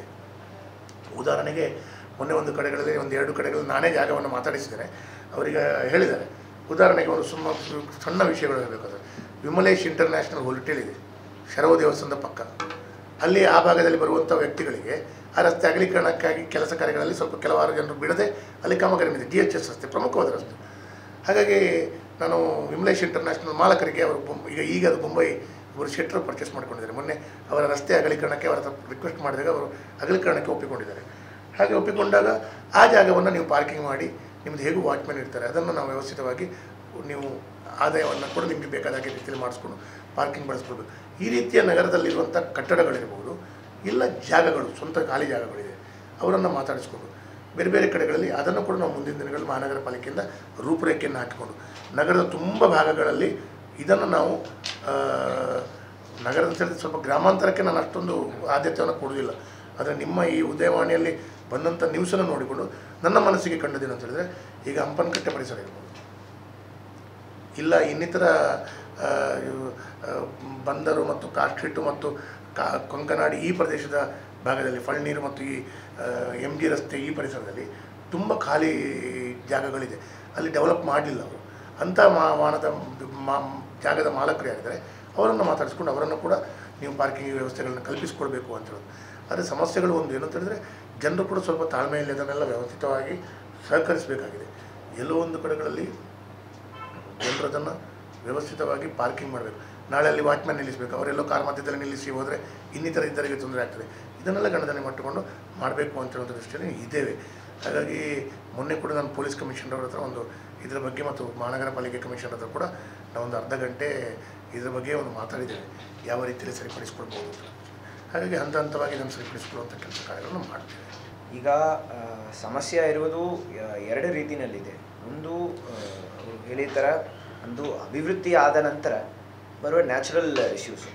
ಉದಾಹರಣೆಗೆ ಮೊನ್ನೆ ಒಂದು ಕಡೆಗಳಲ್ಲಿ ಒಂದು ಎರಡು ಕಡೆಗಳಲ್ಲಿ ನಾನೇ ಜಾಗವನ್ನು ಮಾತಾಡಿಸಿದ್ದೇನೆ ಅವರಿಗೆ ಹೇಳಿದ್ದಾರೆ ಉದಾಹರಣೆಗೆ ಒಂದು ಸುಮ್ಮ ಸಣ್ಣ ವಿಷಯಗಳು ಹೇಳಬೇಕಾದ್ರೆ ವಿಮಲೇಶ್ ಇಂಟರ್ನ್ಯಾಷನಲ್ ಹೋಟೆಲ್ ಇದೆ ಶರವ ದೇವಸ್ಥಾನದ ಪಕ್ಕ ಅಲ್ಲಿ ಆ ಭಾಗದಲ್ಲಿ ಬರುವಂಥ ವ್ಯಕ್ತಿಗಳಿಗೆ ಆ ರಸ್ತೆ ಅಗಲೀಕರಣಕ್ಕಾಗಿ ಕೆಲಸ ಕಾರ್ಯಗಳಲ್ಲಿ ಸ್ವಲ್ಪ ಕೆಲವಾರು ಜನರು ಬಿಡದೆ ಅಲ್ಲಿ ಕಾಮಗಾರಿ ಇದೆ ಡಿ ಎಚ್ ಎಸ್ ರಸ್ತೆ ಪ್ರಮುಖವಾದ ರಸ್ತೆ ಹಾಗಾಗಿ ನಾನು ವಿಮಲೇಶ್ ಇಂಟರ್ನ್ಯಾಷನಲ್ ಮಾಲಕರಿಗೆ ಅವರು ಬೊಂಬ್ ಈಗ ಈಗ ಅದು ಮುಂಬೈ ಅವರು ಶೆಟ್ರ್ ಪರ್ಚೇಸ್ ಮಾಡ್ಕೊಂಡಿದ್ದಾರೆ ಮೊನ್ನೆ ಅವರ ರಸ್ತೆ ಅಗಲೀಕರಣಕ್ಕೆ ಅವರ ರಿಕ್ವೆಸ್ಟ್ ಮಾಡಿದಾಗ ಅವರು ಅಗಲೀಕರಣಕ್ಕೆ ಒಪ್ಪಿಕೊಂಡಿದ್ದಾರೆ ಹಾಗೆ ಒಪ್ಪಿಕೊಂಡಾಗ ಆ ಜಾಗವನ್ನು ನೀವು ಪಾರ್ಕಿಂಗ್ ಮಾಡಿ ನಿಮ್ದು ಹೇಗೂ ವಾಚ್ಮ್ಯಾನ್ ಇರ್ತಾರೆ ಅದನ್ನು ನಾವು ವ್ಯವಸ್ಥಿತವಾಗಿ ನೀವು ಆದಾಯವನ್ನು ಕೂಡ ನಿಮಗೆ ಬೇಕಾದ ಹಾಗೆ ರೀತಿಯಲ್ಲಿ ಮಾಡಿಸ್ಕೊಂಡು ಪಾರ್ಕಿಂಗ್ ಬಳಸ್ಕೊಳ್ಬೇಕು ಈ ರೀತಿಯ ನಗರದಲ್ಲಿರುವಂಥ ಕಟ್ಟಡಗಳಿರ್ಬೋದು ಇಲ್ಲ ಜಾಗಗಳು ಸ್ವಂತ ಖಾಲಿ ಜಾಗಗಳಿದೆ ಅವರನ್ನು ಮಾತಾಡಿಸ್ಕೊಂಡು ಬೇರೆ ಬೇರೆ ಕಡೆಗಳಲ್ಲಿ ಅದನ್ನು ಕೂಡ ನಾವು ಮುಂದಿನ ದಿನಗಳಲ್ಲಿ ಮಹಾನಗರ ಪಾಲಿಕೆಯಿಂದ ರೂಪುರೇಖೆಯನ್ನು ಹಾಕಿಕೊಂಡು ನಗರದ ತುಂಬ ಭಾಗಗಳಲ್ಲಿ ಇದನ್ನು ನಾವು ಆ, ನಗರದ ಸೇರಿದ ಸ್ವಲ್ಪ ಗ್ರಾಮಾಂತರಕ್ಕೆ ನಾನು ಅಷ್ಟೊಂದು ಆದ್ಯತೆಯನ್ನು ಕೊಡುವುದಿಲ್ಲ ಆದರೆ ನಿಮ್ಮ ಈ ಉದಯವಾಣಿಯಲ್ಲಿ ಬಂದಂಥ ನ್ಯೂಸನ್ನು ನೋಡಿಕೊಂಡು ನನ್ನ ಮನಸ್ಸಿಗೆ ಕಂಡದೇನು ಅಂತ ಹೇಳಿದ್ರೆ ಈಗ ಹಂಪನಕಟ್ಟೆ ಪರಿಸರ ಇರ್ಬೋದು ಇಲ್ಲ ಇನ್ನಿತರ ಆ, ಇವು, ಆ, ಬಂದರು ಮತ್ತು ಕಾಸ್ಟ್ರಿಟ್ಟು ಮತ್ತು ಕಾ ಕೊಂಕನಾಡಿ ಈ ಪ್ರದೇಶದ ಭಾಗದಲ್ಲಿ ಫಳ್ನೀರು ಮತ್ತು ಈ ಎಮ್ ಜಿ ರಸ್ತೆ ಈ ಪರಿಸರದಲ್ಲಿ ತುಂಬ ಖಾಲಿ ಜಾಗಗಳಿದೆ ಅಲ್ಲಿ ಡೆವಲಪ್ ಮಾಡಲಿಲ್ಲ ಅವರು ಅಂಥ ಮಾ ವಾಹನದ ಮಾ ಜಾಗದ ಮಾಲಕರು ಯಾರಿದ್ದಾರೆ ಅವರನ್ನು ಮಾತಾಡಿಸ್ಕೊಂಡು ಅವರನ್ನು ಕೂಡ ನೀವು ಪಾರ್ಕಿಂಗ್ ವ್ಯವಸ್ಥೆಗಳನ್ನ ಕಲ್ಪಿಸಿಕೊಡ್ಬೇಕು ಅಂತ ಹೇಳೋದು ಆದರೆ ಸಮಸ್ಯೆಗಳು ಒಂದು ಏನು ಅಂತ ಹೇಳಿದ್ರೆ ಜನರು ಕೂಡ ಸ್ವಲ್ಪ ತಾಳ್ಮೆಯಲ್ಲಿ ಅದನ್ನೆಲ್ಲ ವ್ಯವಸ್ಥಿತವಾಗಿ ಸಹಕರಿಸಬೇಕಾಗಿದೆ ಎಲ್ಲೋ ಒಂದು ಕಡೆಗಳಲ್ಲಿ ಜನರು ಅದನ್ನು ವ್ಯವಸ್ಥಿತವಾಗಿ ಪಾರ್ಕಿಂಗ್ ಮಾಡಬೇಕು ನಾಳೆ ಅಲ್ಲಿ ವಾಚ್ಮ್ಯಾನ್ ನಿಲ್ಲಿಸಬೇಕು ಅವರೆಲ್ಲೋ ಕಾರ್ ಮಧ್ಯದಲ್ಲಿ ನಿಲ್ಲಿಸಿ ಹೋದರೆ ಇನ್ನಿತರ ಇದ್ದರಿಗೆ ತೊಂದರೆ ಆಗ್ತದೆ ಇದನ್ನೆಲ್ಲ ಗಣನೆ ಮಾಡಿಕೊಂಡು ಮಾಡಬೇಕು ಅಂತ ಹೇಳೋ ದೃಷ್ಟಿಯಲ್ಲಿ ಇದ್ದೇವೆ ಹಾಗಾಗಿ ಮೊನ್ನೆ ಕೂಡ ನಾನು ಪೊಲೀಸ್ ಕಮಿಷನರ್ ಅವ್ರ ಹತ್ರ ಒಂದು ಇದರ ಬಗ್ಗೆ ಮತ್ತು ಮಹಾನಗರ ಪಾಲಿಕೆ ಕಮಿಷನರ್ ಹತ್ರ ಕೂಡ ನಾವೊಂದು ಅರ್ಧ ಗಂಟೆ ಇದರ ಬಗ್ಗೆ ಒಂದು ಮಾತಾಡಿದ್ದೇವೆ ಯಾವ ರೀತಿಯಲ್ಲಿ ಸರಿಪಡಿಸ್ಕೊಳ್ಬೋದು ಅಂತ ಹಾಗಾಗಿ ಹಂತ ಹಂತವಾಗಿ ಇದನ್ನು ಸರಿಪಡಿಸ್ಕೊಳ್ಳುವಂಥ ಕೆಲಸ ಕಾರ್ಯಗಳನ್ನು ಮಾಡ್ತೇವೆ ಈಗ ಆ, ಸಮಸ್ಯೆ ಇರುವುದು ಆ, ಎರಡು ರೀತಿಯಲ್ಲಿದೆ ಒಂದು ಆ, ಅವ್ರು ಹೇಳಿದ ಥರ ಒಂದು ಅಭಿವೃದ್ಧಿ ಆದ ನಂತರ ಬರುವ ನ್ಯಾಚುರಲ್ ಇಶ್ಯೂಸು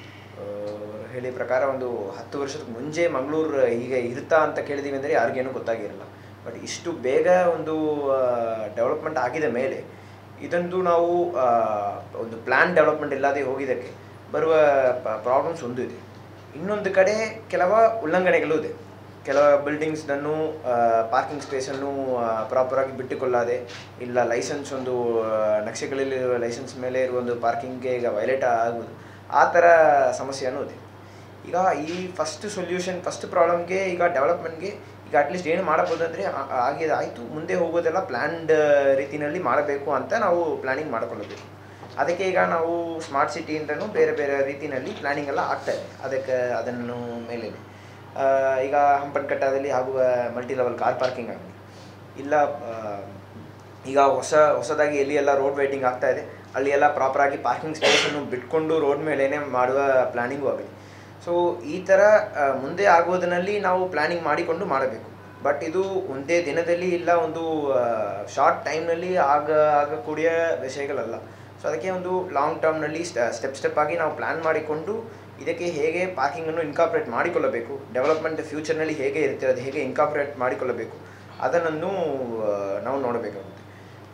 ಹೇಳಿ ಪ್ರಕಾರ ಒಂದು ಹತ್ತು ವರ್ಷದ ಮುಂಚೆ ಮಂಗಳೂರು ಈಗ ಇರುತ್ತಾ ಅಂತ ಕೇಳಿದೀವಿ ಅಂದರೆ ಯಾರಿಗೇನು ಗೊತ್ತಾಗಿರಲ್ಲ ಬಟ್ ಇಷ್ಟು ಬೇಗ ಒಂದು ಡೆವಲಪ್ಮೆಂಟ್ ಆಗಿದ ಮೇಲೆ ಇದೊಂದು ನಾವು ಆ, ಒಂದು ಪ್ಲ್ಯಾನ್ ಡೆವಲಪ್ಮೆಂಟ್ ಇಲ್ಲದೆ ಹೋಗಿದ್ದಕ್ಕೆ ಬರುವ ಪ್ರಾಬ್ಲಮ್ಸ್ ಒಂದು ಇದೆ ಇನ್ನೊಂದು ಕಡೆ ಕೆಲವ ಉಲ್ಲಂಘನೆಗಳು ಇದೆ ಕೆಲವು ಬಿಲ್ಡಿಂಗ್ಸ್ನನ್ನು ಪಾರ್ಕಿಂಗ್ ಸ್ಪೇಸನ್ನು ಪ್ರಾಪರಾಗಿ ಬಿಟ್ಟುಕೊಳ್ಳದೆ ಇಲ್ಲ ಲೈಸೆನ್ಸ್ ಒಂದು ಆ, ನಕ್ಷೆಗಳಲ್ಲಿ ಲೈಸೆನ್ಸ್ ಮೇಲೆ ಇರುವ ಒಂದು ಪಾರ್ಕಿಂಗ್ಗೆ ಈಗ ವೈಲೇಟ್ ಆಗುವುದು ಆ ಥರ ಸಮಸ್ಯೆನೂ ಇದೆ ಈಗ ಈ ಫಸ್ಟ್ ಸೊಲ್ಯೂಷನ್ ಫಸ್ಟ್ ಪ್ರಾಬ್ಲಮ್ಗೆ ಈಗ ಡೆವಲಪ್ಮೆಂಟ್ಗೆ ಈಗ ಅಟ್ಲೀಸ್ಟ್ ಏನು ಮಾಡಬಹುದು ಅಂದರೆ ಆಗಿದೆ ಆಯಿತು ಮುಂದೆ ಹೋಗೋದೆಲ್ಲ ಪ್ಲ್ಯಾನ್ಡ್ ರೀತಿಯಲ್ಲಿ ಮಾಡಬೇಕು ಅಂತ ನಾವು ಪ್ಲ್ಯಾನಿಂಗ್ ಮಾಡಿಕೊಳ್ಳಬೇಕು ಅದಕ್ಕೆ ಈಗ ನಾವು ಸ್ಮಾರ್ಟ್ ಸಿಟಿಯಿಂದನೂ ಬೇರೆ ಬೇರೆ ರೀತಿಯಲ್ಲಿ ಪ್ಲ್ಯಾನಿಂಗ್ ಎಲ್ಲ ಆಗ್ತಾ ಇದೆ ಅದಕ್ಕೆ ಅದನ್ನು ಮೇಲೆ ಈಗ ಹಂಪನಕಟ್ಟದಲ್ಲಿ ಆಗುವ ಮಲ್ಟಿ ಲೆವೆಲ್ ಕಾರ್ ಪಾರ್ಕಿಂಗ್ ಆಗಲಿ ಇಲ್ಲ ಆ, ಈಗ ಹೊಸ ಹೊಸದಾಗಿ ಎಲ್ಲಿ ಎಲ್ಲ ರೋಡ್ ವೈಟಿಂಗ್ ಆಗ್ತಾ ಇದೆ ಅಲ್ಲಿ ಎಲ್ಲ ಪ್ರಾಪರಾಗಿ ಪಾರ್ಕಿಂಗ್ ಸ್ಪೇಸನ್ನು ಬಿಟ್ಕೊಂಡು ರೋಡ್ ಮೇಲೇ ಮಾಡುವ ಪ್ಲ್ಯಾನಿಂಗು ಆಗಲಿ ಸೊ ಈ ಥರ ಆ, ಮುಂದೆ ಆಗುವುದರಲ್ಲಿ ನಾವು ಪ್ಲ್ಯಾನಿಂಗ್ ಮಾಡಿಕೊಂಡು ಮಾಡಬೇಕು ಬಟ್ ಇದು ಒಂದೇ ದಿನದಲ್ಲಿ ಇಲ್ಲ ಒಂದು ಶಾರ್ಟ್ ಟೈಮ್ನಲ್ಲಿ ಆಗ ಆಗக்கூடிய ವಿಷಯಗಳಲ್ಲ ಸೊ ಅದಕ್ಕೆ ಒಂದು ಲಾಂಗ್ ಟರ್ಮ್ನಲ್ಲಿ ಸ್ಟೆಪ್ ಸ್ಟೆಪ್ ಆಗಿ ನಾವು ಪ್ಲ್ಯಾನ್ ಮಾಡಿಕೊಂಡು ಇದಕ್ಕೆ ಹೇಗೆ ಪಾರ್ಕಿಂಗನ್ನು ಇನ್ಕಾಪ್ರೇಟ್ ಮಾಡಿಕೊಳ್ಳಬೇಕು ಡೆವಲಪ್ಮೆಂಟ್ ಫ್ಯೂಚರ್ನಲ್ಲಿ ಹೇಗೆ ಇರುತ್ತೆ ಅದು ಹೇಗೆ ಇನ್ಕಾಪ್ರೇಟ್ ಮಾಡಿಕೊಳ್ಳಬೇಕು ಅದನ್ನು ಆ, ನಾವು ನೋಡಬೇಕಾಗುತ್ತೆ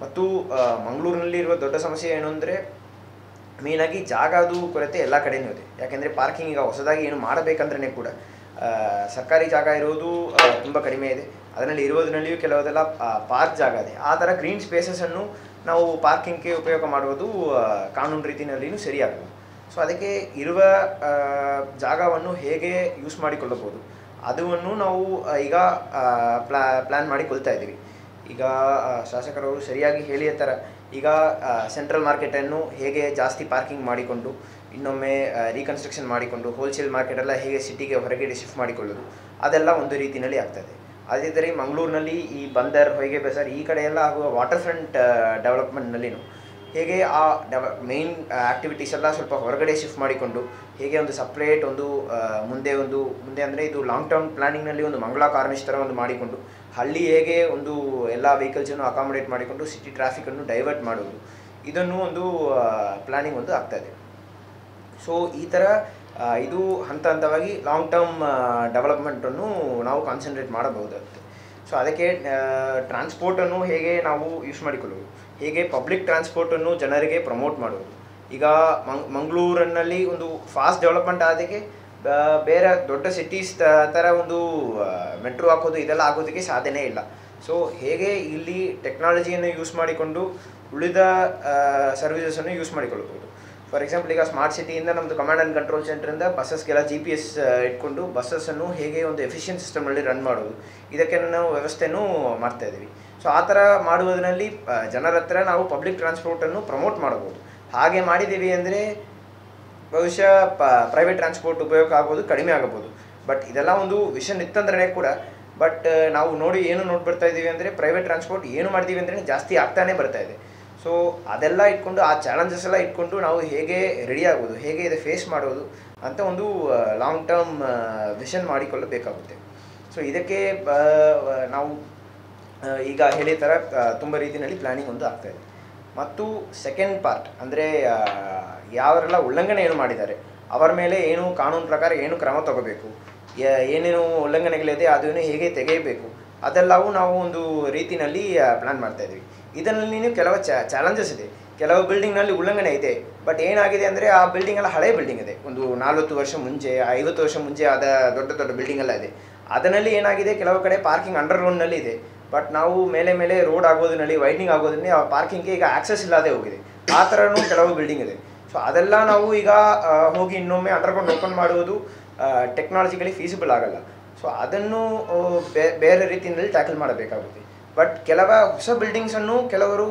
ಮತ್ತು ಆ, ಮಂಗಳೂರಿನಲ್ಲಿ ಇರುವ ದೊಡ್ಡ ಸಮಸ್ಯೆ ಏನು ಅಂದರೆ ಮೇಯ್ನಾಗಿ ಜಾಗದು ಕೊರತೆ ಎಲ್ಲ ಕಡೆನೂ ಇದೆ ಯಾಕೆಂದರೆ ಪಾರ್ಕಿಂಗ್ ಈಗ ಹೊಸದಾಗಿ ಏನು ಮಾಡಬೇಕಂದ್ರೆ ಕೂಡ ಆ, ಸರ್ಕಾರಿ ಜಾಗ ಇರೋದು ತುಂಬ ಕಡಿಮೆ ಇದೆ ಅದರಲ್ಲಿ ಇರೋದ್ರಲ್ಲಿಯೂ ಕೆಲವುದೆಲ್ಲ ಪಾರ್ಕ್ ಜಾಗ ಇದೆ ಆ ಥರ ಗ್ರೀನ್ ಸ್ಪೇಸಸನ್ನು ನಾವು ಪಾರ್ಕಿಂಗ್ಗೆ ಉಪಯೋಗ ಮಾಡುವುದು ಆ, ಕಾನೂನು ರೀತಿಯಲ್ಲಿಯೂ ಸರಿಯಾಗಲ್ಲ ಸೊ ಅದಕ್ಕೆ ಇರುವ ಆ, ಜಾಗವನ್ನು ಹೇಗೆ ಯೂಸ್ ಮಾಡಿಕೊಳ್ಳಬಹುದು ಅದನ್ನು ನಾವು ಆ, ಈಗ ಪ್ಲಾ ಪ್ಲ್ಯಾನ್ ಮಾಡಿಕೊಳ್ತಾ ಇದ್ದೀವಿ ಈಗ ಆ, ಶಾಸಕರವರು ಸರಿಯಾಗಿ ಹೇಳಿದ ಥರ ಈಗ ಸೆಂಟ್ರಲ್ ಮಾರ್ಕೆಟನ್ನು ಹೇಗೆ ಜಾಸ್ತಿ ಪಾರ್ಕಿಂಗ್ ಮಾಡಿಕೊಂಡು ಇನ್ನೊಮ್ಮೆ ರೀಕನ್ಸ್ಟ್ರಕ್ಷನ್ ಮಾಡಿಕೊಂಡು ಹೋಲ್ಸೇಲ್ ಮಾರ್ಕೆಟೆಲ್ಲ ಹೇಗೆ ಸಿಟಿಗೆ ಹೊರಗಡೆ ಶಿಫ್ಟ್ ಮಾಡಿಕೊಳ್ಳೋದು ಅದೆಲ್ಲ ಒಂದು ರೀತಿಯಲ್ಲಿ ಆಗ್ತದೆ ಅದೇ ಥರ ಈ ಮಂಗಳೂರಿನಲ್ಲಿ ಈ ಬಂದರ್ ಹೊಯ್ಗೆ ಬಜಾರ್ ಈ ಕಡೆ ಎಲ್ಲ ಆಗುವ ವಾಟರ್ ಫ್ರಂಟ್ ಡೆವಲಪ್ಮೆಂಟ್ನಲ್ಲಿನೂ ಹೇಗೆ ಆ ಡೆವ ಮೇನ್ ಆ್ಯಕ್ಟಿವಿಟೀಸ್ ಎಲ್ಲ ಸ್ವಲ್ಪ ಹೊರಗಡೆ ಶಿಫ್ಟ್ ಮಾಡಿಕೊಂಡು ಹೇಗೆ ಒಂದು ಸಪ್ರೇಟ್ ಒಂದು ಆ, ಮುಂದೆ ಒಂದು ಮುಂದೆ ಅಂದರೆ ಇದು ಲಾಂಗ್ ಟರ್ಮ್ ಪ್ಲಾನಿಂಗ್ನಲ್ಲಿ ಒಂದು ಮಂಗಳಾ ಕಾರ್ನಿಶ್ ಥರ ಒಂದು ಮಾಡಿಕೊಂಡು ಹಳ್ಳಿ ಹೇಗೆ ಒಂದು ಎಲ್ಲ ವೆಹಿಕಲ್ಸನ್ನು ಅಕಾಮಡೇಟ್ ಮಾಡಿಕೊಂಡು ಸಿಟಿ ಟ್ರಾಫಿಕನ್ನು ಡೈವರ್ಟ್ ಮಾಡೋದು ಇದನ್ನು ಒಂದು ಪ್ಲಾನಿಂಗ್ ಒಂದು ಆಗ್ತಾಯಿದೆ ಸೊ ಈ ಥರ ಆ, ಇದು ಹಂತ ಹಂತವಾಗಿ ಲಾಂಗ್ ಟರ್ಮ್ ಡೆವಲಪ್ಮೆಂಟನ್ನು ನಾವು ಕಾನ್ಸಂಟ್ರೇಟ್ ಮಾಡಬಹುದಾಗುತ್ತೆ ಸೊ ಅದಕ್ಕೆ ಟ್ರಾನ್ಸ್ಪೋರ್ಟನ್ನು ಹೇಗೆ ನಾವು ಯೂಸ್ ಮಾಡಿಕೊಳ್ಳುವುದು ಹೇಗೆ ಪಬ್ಲಿಕ್ ಟ್ರಾನ್ಸ್ಪೋರ್ಟನ್ನು ಜನರಿಗೆ ಪ್ರಮೋಟ್ ಮಾಡುವುದು ಈಗ ಮಂಗ್ ಮಂಗಳೂರಿನಲ್ಲಿ ಒಂದು ಫಾಸ್ಟ್ ಡೆವಲಪ್ಮೆಂಟ್ ಆದಾಗೆ ಬ- ಬೇರೆ ದೊಡ್ಡ ಸಿಟೀಸ್ ಥರ ಒಂದು ಮೆಟ್ರೋ ಹಾಕೋದು ಇದೆಲ್ಲ ಆಗೋದಕ್ಕೆ ಸಾಧ್ಯನೇ ಇಲ್ಲ ಸೊ ಹೇಗೆ ಇಲ್ಲಿ ಟೆಕ್ನಾಲಜಿಯನ್ನು ಯೂಸ್ ಮಾಡಿಕೊಂಡು ಉಳಿದ ಸರ್ವಿಸಸನ್ನು ಯೂಸ್ ಮಾಡಿಕೊಳ್ಳಬಹುದು ಫಾರ್ ಎಕ್ಸಾಂಪಲ್ ಈಗ ಸ್ಮಾರ್ಟ್ ಸಿಟಿಯಿಂದ ನಮ್ಮದು ಕಮಾಂಡ್ ಆ್ಯಂಡ್ ಕಂಟ್ರೋಲ್ ಸೆಂಟ್ರಿಂದ ಬಸ್ಸಸ್ಗೆಲ್ಲ ಜಿ ಪಿ ಎಸ್ ಇಟ್ಕೊಂಡು ಬಸ್ಸಸ್ಸನ್ನು ಹೇಗೆ ಒಂದು ಎಫಿಷಿಯಂಟ್ ಸಿಸ್ಟಮ್ನಲ್ಲಿ ರನ್ ಮಾಡೋದು ಇದಕ್ಕೆ ನಾವು ವ್ಯವಸ್ಥೆನೂ ಮಾಡ್ತಾ ಇದ್ದೀವಿ ಸೊ ಆ ಥರ ಮಾಡುವುದರಲ್ಲಿ ಆ, ಜನರ ಹತ್ರ ನಾವು ಪಬ್ಲಿಕ್ ಟ್ರಾನ್ಸ್ಪೋರ್ಟನ್ನು ಪ್ರಮೋಟ್ ಮಾಡಬಹುದು ಹಾಗೆ ಮಾಡಿದ್ದೀವಿ ಅಂದರೆ ಬಹುಶಃ ಪ ಪ್ರೈವೇಟ್ ಟ್ರಾನ್ಸ್ಪೋರ್ಟ್ ಉಪಯೋಗ ಆಗೋದು ಕಡಿಮೆ ಆಗಬಹುದು ಬಟ್ ಇದೆಲ್ಲ ಒಂದು ವಿಷನ್ ಇತ್ತಂದ್ರೆ ಕೂಡ ಬಟ್ ನಾವು ನೋಡಿ ಏನು ನೋಡಿ ಬರ್ತಾ ಇದ್ದೀವಿ ಅಂದರೆ ಪ್ರೈವೇಟ್ ಟ್ರಾನ್ಸ್ಪೋರ್ಟ್ ಏನು ಮಾಡ್ತೀವಿ ಅಂದರೆ ಜಾಸ್ತಿ ಆಗ್ತಾನೆ ಬರ್ತಾ ಇದೆ ಸೊ ಅದೆಲ್ಲ ಇಟ್ಕೊಂಡು ಆ ಚಾಲೆಂಜಸ್ ಎಲ್ಲ ಇಟ್ಕೊಂಡು ನಾವು ಹೇಗೆ ರೆಡಿ ಆಗೋದು ಹೇಗೆ ಇದು ಫೇಸ್ ಮಾಡೋದು ಅಂತ ಒಂದು ಲಾಂಗ್ ಟರ್ಮ್ ವಿಷನ್ ಮಾಡಿಕೊಳ್ಳಬೇಕಾಗುತ್ತೆ ಸೊ ಇದಕ್ಕೆ ಆ, ನಾವು ಆ, ಈಗ ಹೇಳಿದ ಥರ ಆ, ತುಂಬ ರೀತಿಯಲ್ಲಿ ಪ್ಲ್ಯಾನಿಂಗ್ ಒಂದು ಆಗ್ತಾಯಿದೆ ಮತ್ತು ಸೆಕೆಂಡ್ ಪಾರ್ಟ್ ಅಂದರೆ ಯಾವರೆಲ್ಲ ಉಲ್ಲಂಘನೆ ಏನು ಮಾಡಿದ್ದಾರೆ ಅವರ ಮೇಲೆ ಏನು ಕಾನೂನು ಪ್ರಕಾರ ಏನು ಕ್ರಮ ತಗೋಬೇಕು ಯ- ಏನೇನು ಉಲ್ಲಂಘನೆಗಳಿದೆ ಅದನ್ನು ಹೇಗೆ ತೆಗೆಯಬೇಕು ಅದೆಲ್ಲವೂ ನಾವು ಒಂದು ರೀತಿಯಲ್ಲಿ ಪ್ಲ್ಯಾನ್ ಮಾಡ್ತಾ ಇದ್ದೀವಿ ಇದರಲ್ಲಿ ಕೆಲವು ಚಾಲೆಂಜಸ್ ಇದೆ ಕೆಲವು ಬಿಲ್ಡಿಂಗ್ನಲ್ಲಿ ಉಲ್ಲಂಘನೆ ಇದೆ ಬಟ್ ಏನಾಗಿದೆ ಅಂದರೆ ಆ ಬಿಲ್ಡಿಂಗ್ ಎಲ್ಲ ಹಳೆ ಬಿಲ್ಡಿಂಗ್ ಇದೆ ಒಂದು ನಲ್ವತ್ತು ವರ್ಷ ಮುಂಚೆ ಐವತ್ತು ವರ್ಷ ಮುಂಚೆ ಆದ ದೊಡ್ಡ ದೊಡ್ಡ ಬಿಲ್ಡಿಂಗ್ ಎಲ್ಲ ಇದೆ ಅದರಲ್ಲಿ ಏನಾಗಿದೆ ಕೆಲವು ಕಡೆ ಪಾರ್ಕಿಂಗ್ ಅಂಡರ್ ಗ್ರೌಂಡ್ನಲ್ಲಿ ಇದೆ ಬಟ್ ನಾವು ಮೇಲೆ ಮೇಲೆ ರೋಡ್ ಆಗೋದ್ರಲ್ಲಿ ವೈಡ್ನಿಂಗ್ ಆಗೋದ್ರಲ್ಲಿ ಆ ಪಾರ್ಕಿಂಗ್ಗೆ ಈಗ ಆಕ್ಸೆಸ್ ಇಲ್ಲದೆ ಹೋಗಿದೆ ಆ ಥರನೂ ಕೆಲವು ಬಿಲ್ಡಿಂಗ್ ಇದೆ ಸೊ ಅದೆಲ್ಲ ನಾವು ಈಗ ಆ, ಹೋಗಿ ಇನ್ನೊಮ್ಮೆ ಅಂಡರ್ಗ್ರೌಂಡ್ ಓಪನ್ ಮಾಡುವುದು ಟೆಕ್ನಾಲಜಿಕಲಿ ಫೀಸಿಬಲ್ ಆಗಲ್ಲ ಸೊ ಅದನ್ನು ಆ, ಬೇ- ಬೇರೆ ರೀತಿಯಲ್ಲಿ ಟ್ಯಾಕಲ್ ಮಾಡಬೇಕಾಗುತ್ತೆ ಬಟ್ ಕೆಲವ ಹೊಸ ಬಿಲ್ಡಿಂಗ್ಸನ್ನು ಕೆಲವರು